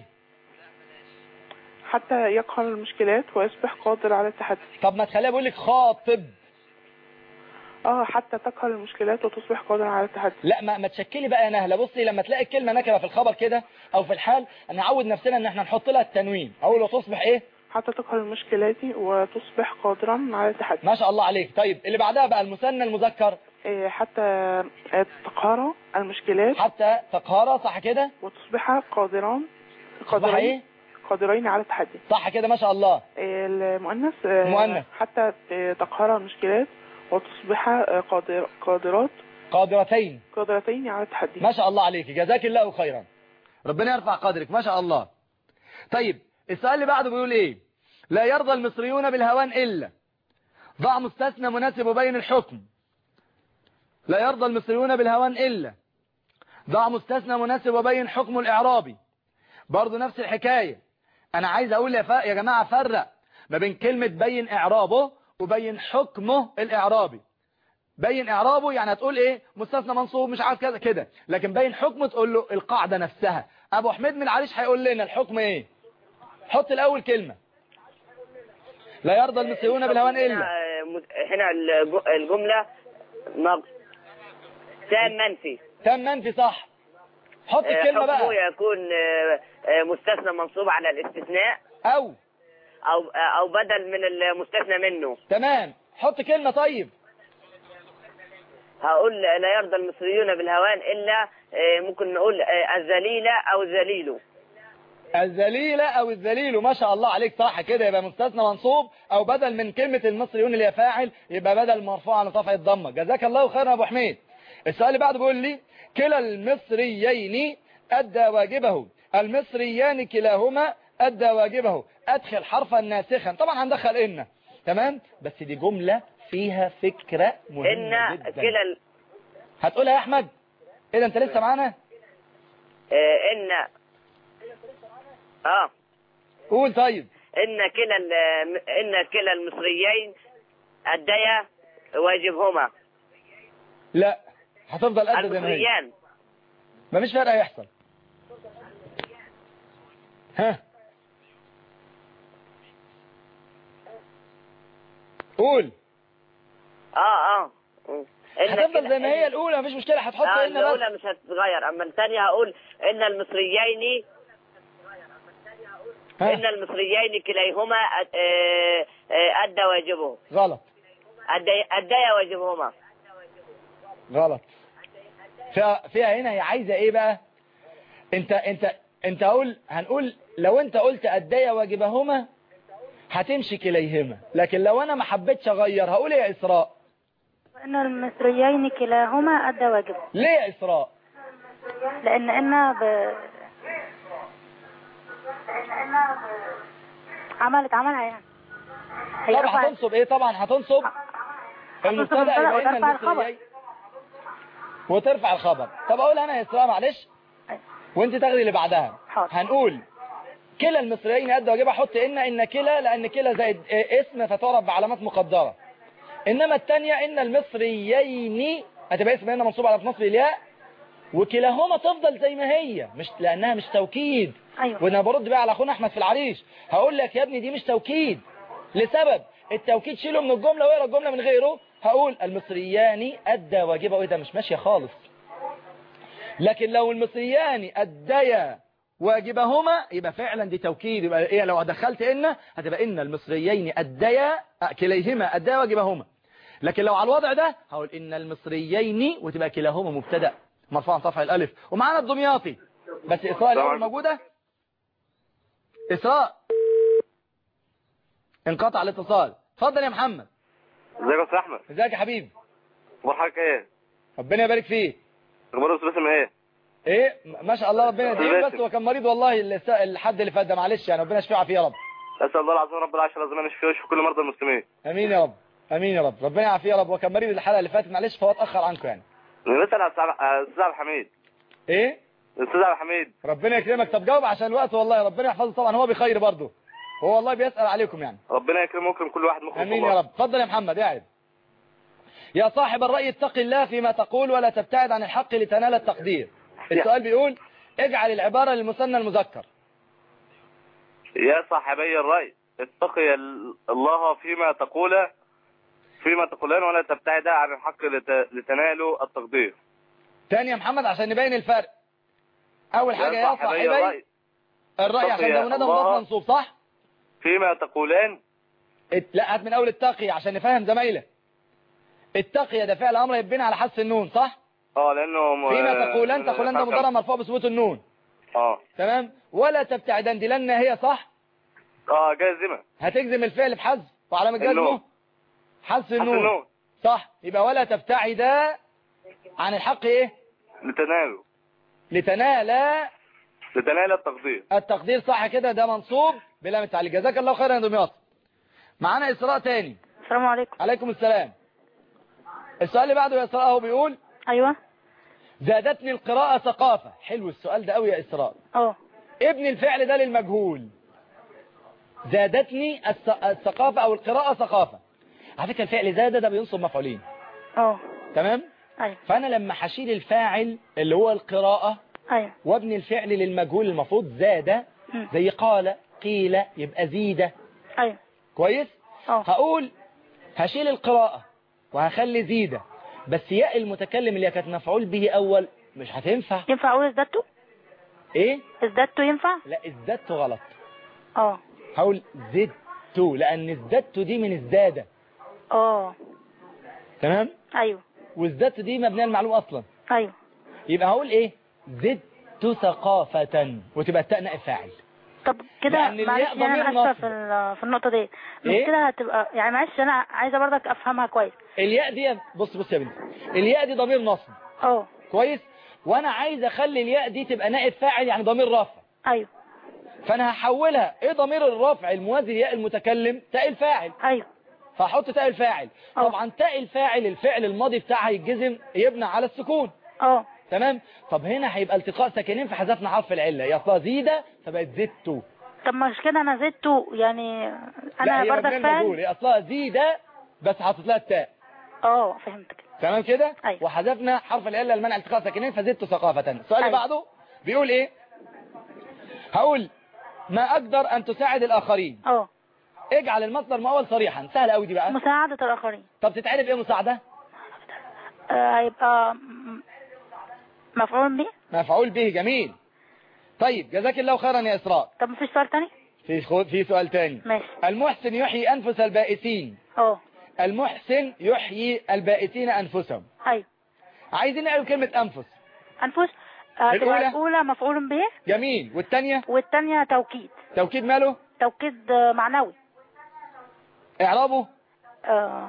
حتى يقهر المشكلات ويصبح قادر على التحدي طب ما تخليها بقول لك خاطب اه حتى تقهر المشكلات وتصبح قادر على التحدي لا ما, ما تشكلي بقى يا نهلة بصي لما تلاقي الكلمة نكرة في الخبر كده او في الحال نعود نفسنا ان احنا نحط لها التنوين اول وتصبح ايه حتى تقهر المشكلات وتصبح قادرا على التحدي ما شاء الله عليك طيب اللي بعدها بقى المثنى المذكر إيه، حتى آه، تقهر المشكلات حتى تقهر صح كده وتصبح قادران تصبح ايه قادرين على التحدي صح كده ما شاء الله إيه، المؤنث آه، مؤنث. حتى آه، تقهر المشكلات وتصبح آه، قادر قادرات قادرتين قادرتين على التحدي ما شاء الله عليك جزاك الله خيرا ربنا يرفع قدرك ما شاء الله طيب السؤال اللي بعده بيقول ايه لا يرضى المصريون بالهوان الا ضع مستثنى مناسب بين الحكم لا يرضى المصريون بالهوان إلا ضع مستثنى مناسب وبين حكم الإعرابي برضو نفس الحكاية أنا عايز أقول يا, ف... يا جماعة فرق ما بين كلمة بين إعرابه وبين حكمه الإعرابي بين إعرابه يعني هتقول إيه مستثنى منصوب مش عارف كذا كده لكن بين حكمه تقول له القاعدة نفسها أبو حميد من العريش هيقول لنا الحكم إيه حط الأول كلمة لا يرضى المصريون بالهوان إلا هنا مت- هنا الج- الجملة مغ... تام منفي تم منفي صح حط آه، الكلمة حكمه بقى يكون آه، آه، مستثنى منصوب على الاستثناء أو أو آه، أو بدل من المستثنى منه تمام حط كلمة طيب هقول لا يرضى المصريون بالهوان إلا آه، ممكن نقول آه، الذليلة أو الذليل الذليلة او الذليل ما شاء الله عليك صح كده يبقى مستثنى منصوب او بدل من كلمة المصريون اللي هي فاعل يبقى بدل مرفوع على رفع الضمة جزاك الله خيرا يا ابو حميد السؤال اللي بعده بيقول لي كلا المصريين ادى واجبه المصريان كلاهما ادى واجبه ادخل حرفا ناسخا طبعا هندخل ان تمام بس دي جملة فيها فكرة مهمة إن جدا كلا ال- هتقولها يا احمد ايه ده انت لسه معانا آه، إن آه قول طيب إن كلا ال- إن كلا المصريين أديا واجبهما لا هتفضل قد زي ما هي المصريان مفيش فرق هيحصل ها قول اه اه إن هتفضل كلا- زي ما هي الاولى مفيش مشكله هتحط اه ان بس الأولى مش هتتغير أما الثانية هقول إن المصريين ها إن المصريين كليهما أد- آه، آه، أدى واجبه غلط أدي أديا واجبهما غلط فيها, فيها هنا هي عايزه ايه بقى انت انت انت اقول هنقول لو انت قلت اديا واجبهما هتمشي كليهما لكن لو انا ما حبيتش اغير هقول ايه يا اسراء وإن المصريين كلاهما أدى واجبه ليه يا اسراء لأن إن ب... عملت عملها يعني هي طبعا رفعت- هتنصب ايه طبعا هتنصب المبتدا المبتدأ يبقى ان وترفع الخبر. المصريين وترفع الخبر طب اقول انا يا اسراء معلش وانت تاخدي اللي بعدها حاضر. هنقول كلا المصريين قد واجبها حط ان ان كلا لان كلا زائد إيه اسم فتعرف بعلامات مقدره انما الثانيه ان المصريين هتبقى اسم هنا منصوب على نصب الياء وكلاهما تفضل زي ما هي مش لانها مش توكيد أيوة وانا برد بقى على اخونا احمد في العريش هقول لك يا ابني دي مش توكيد لسبب التوكيد شيله من الجمله واقرا الجمله من غيره هقول المصريان ادى واجبه ايه ده مش ماشيه خالص لكن لو المصريان اديا واجبهما يبقى فعلا دي توكيد يبقى ايه لو دخلت ان هتبقى ان المصريين اديا كليهما اديا واجبهما لكن لو على الوضع ده هقول ان المصريين وتبقى كلاهما مبتدا مرفوع رفع الالف ومعانا الدمياطي بس اسراء الاول طبعا. موجوده اسراء انقطع الاتصال اتفضل يا محمد ازيك يا استاذ احمد ازيك يا حبيبي اخبار حضرتك ايه ربنا يبارك فيك اخبار الاستاذ باسم ايه ايه ما شاء الله ربنا يديك باسم. بس هو كان مريض والله الس- الحد اللي فات ده معلش يعني ربنا يشفيه ويعافيه يا رب اسال الله العظيم رب العرش العظيم ان يشفيه ويشفي كل مرضى المسلمين امين يا رب امين يا رب ربنا يعافيه يا رب وكان مريض الحلقه اللي فاتت معلش فهو اتاخر عنكم يعني انا بسال على الأستاذ- على الاستاذ عبد الحميد ايه الاستاذ عبد الحميد ربنا يكرمك طب جاوب عشان الوقت والله ربنا يحفظه طبعا هو بخير برضه هو والله بيسأل عليكم يعني ربنا يكرمه ويكرم كل واحد مخلص امين والله. يا رب اتفضل يا محمد قاعد يا صاحب الرأي اتق الله فيما تقول ولا تبتعد عن الحق لتنال التقدير السؤال بيقول اجعل العبارة للمثنى المذكر يا صاحبي الرأي اتقي ال- الله فيما تقول فيما تقولان ولا تبتعد عن الحق لت- لتنالوا التقدير تاني يا محمد عشان نبين الفرق اول حاجة يا صاحبي الرأي الرأي عشان ده منادى الله. مضاف منصوب صح فيما تقولان ات- لا هات من اول التقي عشان نفهم زمايلك التقي ده فعل امر يبني على حذف النون صح اه لانه م- فيما تقولان تقولان ده مضارع مرفوع بثبوت النون اه تمام ولا تبتعدن دي لان هي صح اه جازمة هتجزم الفعل بحذف وعلامة النون. جزمه حذف حذف النون النون صح يبقى ولا تبتعدا عن الحق ايه لتنالوا لتنال لتنال التقدير التقدير صح كده ده منصوب بلام التعليق جزاك الله خيرا يا دمياط معانا اسراء تاني السلام عليكم عليكم السلام السؤال اللي بعده يا إسراء هو بيقول ايوه زادتني القراءة ثقافة حلو السؤال ده قوي يا إسراء اه ابن الفعل ده للمجهول زادتني الث- الثقافة أو القراءة ثقافة على فكرة الفعل زاد ده بينصب مفعولين اه تمام ايوه فأنا لما هشيل الفاعل اللي هو القراءة ايوه وابن الفعل للمجهول المفروض زاد مم. زي قال قيل يبقى زيد ايوه كويس اه هقول هشيل القراءة وهخلي زيدة بس ياء المتكلم اللي كانت مفعول به أول مش هتنفع ينفع اقول ازددتوا ايه ازددتوا ينفع لا ازددت غلط اه هقول زدت لأن ازددت دي من ازداد اه تمام ايوه وازددت دي مبنية المعلوم أصلا ايوه يبقى هقول ايه زدت ثقافة وتبقى التاء نائب فاعل طب كده لأن الياء معلش يعني ضمير انا اسفه نصب. في ال- في النقطه دي مش إيه؟ كده هتبقى يعني معلش انا عايزه برضك افهمها كويس الياء دي بص بص يا بنتي الياء دي ضمير نصب اه كويس وانا عايز اخلي الياء دي تبقى نائب فاعل يعني ضمير رفع ايوه فانا هحولها ايه ضمير الرفع الموازي لياء المتكلم تاء الفاعل ايوه فاحط تاء الفاعل أه. طبعا تاء الفاعل الفعل الماضي بتاعها يتجزم يبنى على السكون اه تمام طب هنا هيبقى التقاء ساكنين فحذفنا حرف العله يا اصلها زيده فبقت زدت طب مش كده انا زدته يعني لا انا هي برضك مبنيه المجهول فاهم هي اصلها زيده بس حاطط لها التاء اه فهمتك تمام كده أيوة. وحذفنا حرف العله المنع التقاء ساكنين فزدت ثقافه السؤال اللي أيوة. بعده بيقول ايه هقول ما اقدر ان تساعد الاخرين اه اجعل المصدر مؤول صريحا سهل قوي دي بقى مساعدة الآخرين طب تتعرف ايه مساعده آه، هيبقى م- مفعول به مفعول به جميل طيب جزاك الله خيرا يا اسراء طب مفيش سؤال تاني في خو- في سؤال تاني ماشي المحسن يحيي انفس البائسين اه المحسن يحيي البائسين انفسهم ايوه عايزين نعرف كلمه انفس أنفس آه، الأولى؟ تبقى الأولى مفعول به جميل والثانيه والتانية توكيد توكيد ماله توكيد آه، معنوي اعرابه آه،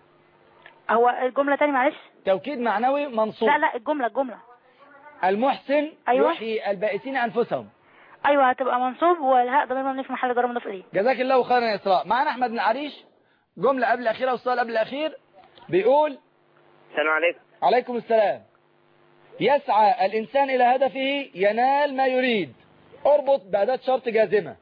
هو الجملة تاني معلش توكيد معنوي منصوب لا لا الجملة الجملة المحسن أيوة. يحيي البائسين انفسهم أيوة هتبقى منصوب والهاء ضمير مبني في محل جر مضاف إليه جزاك الله خيرا يا اسراء معانا احمد بن عريش جمله قبل الاخيره والسؤال قبل الاخير بيقول السلام عليكم عليكم السلام يسعى الانسان الى هدفه ينال ما يريد اربط بأداة شرط جازمة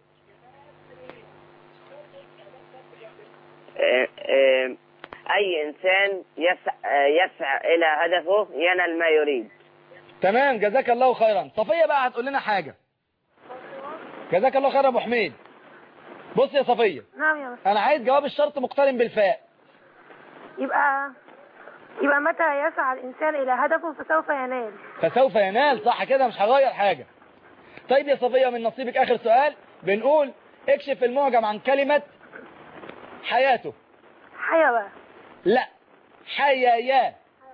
آه، آه، أي إنسان يسعى, آه، يسعى إلى هدفه ينال ما يريد تمام جزاك الله خيرا صفية بقى هتقول لنا حاجة جزاك الله خيرا يا ابو حميد بص يا صفية نعم يا مستر انا عايز جواب الشرط مقترن بالفاء يبقى يبقى متى يسعى الإنسان إلى هدفه فسوف ينال فسوف ينال صح كده مش هغير حاجة طيب يا صفية من نصيبك اخر سؤال بنقول اكشف المعجم عن كلمة حياته حيوة لا حيايا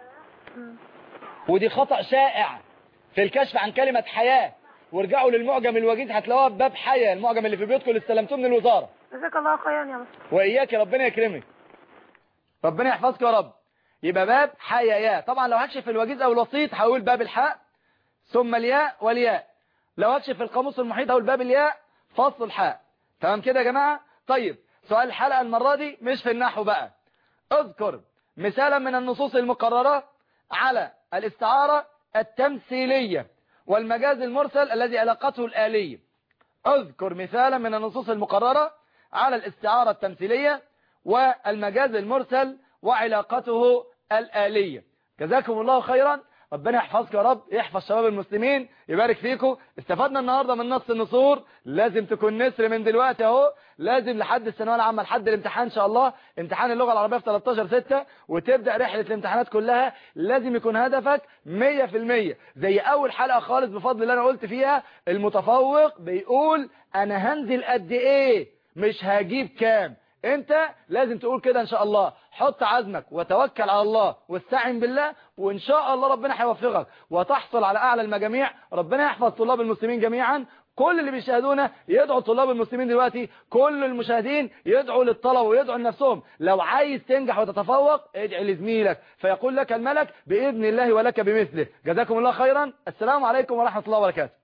ودي خطأ شائع في الكشف عن كلمة حياة وارجعوا للمعجم الوجيز هتلاقوها في باب حياة المعجم اللي في بيوتكم اللي استلمتوه من الوزارة جزاك الله خيرا يا مستر وإياك ربنا يكرمك ربنا يحفظك يا رب يبقى باب حيايا طبعا لو هكشف الوجيز أو الوسيط هقول باب الحاء ثم الياء والياء لو هكشف القاموس المحيط هقول باب الياء فصل الحاء تمام كده يا جماعة طيب سؤال الحلقة المرة دي مش في النحو بقى اذكر مثالا من النصوص المقررة على الاستعارة التمثيلية والمجاز المرسل الذي علاقته الآلية اذكر مثالا من النصوص المقررة على الاستعارة التمثيلية والمجاز المرسل وعلاقته الآلية جزاكم الله خيرا ربنا يحفظك يا رب يحفظ شباب المسلمين يبارك فيكم استفدنا النهاردة من نص النصور لازم تكون نسر من دلوقتي اهو لازم لحد الثانويه العامه لحد الامتحان ان شاء الله امتحان اللغه العربيه في 13 6 وتبدا رحله الامتحانات كلها لازم يكون هدفك 100% زي اول حلقه خالص بفضل اللي انا قلت فيها المتفوق بيقول انا هنزل قد ايه مش هجيب كام انت لازم تقول كده ان شاء الله حط عزمك وتوكل على الله واستعن بالله وان شاء الله ربنا هيوفقك وتحصل على اعلى المجاميع ربنا يحفظ طلاب المسلمين جميعا كل اللي بيشاهدونا يدعوا طلاب المسلمين دلوقتي كل المشاهدين يدعوا للطلبه ويدعوا لنفسهم لو عايز تنجح وتتفوق ادعي لزميلك فيقول لك الملك باذن الله ولك بمثله جزاكم الله خيرا السلام عليكم ورحمه الله وبركاته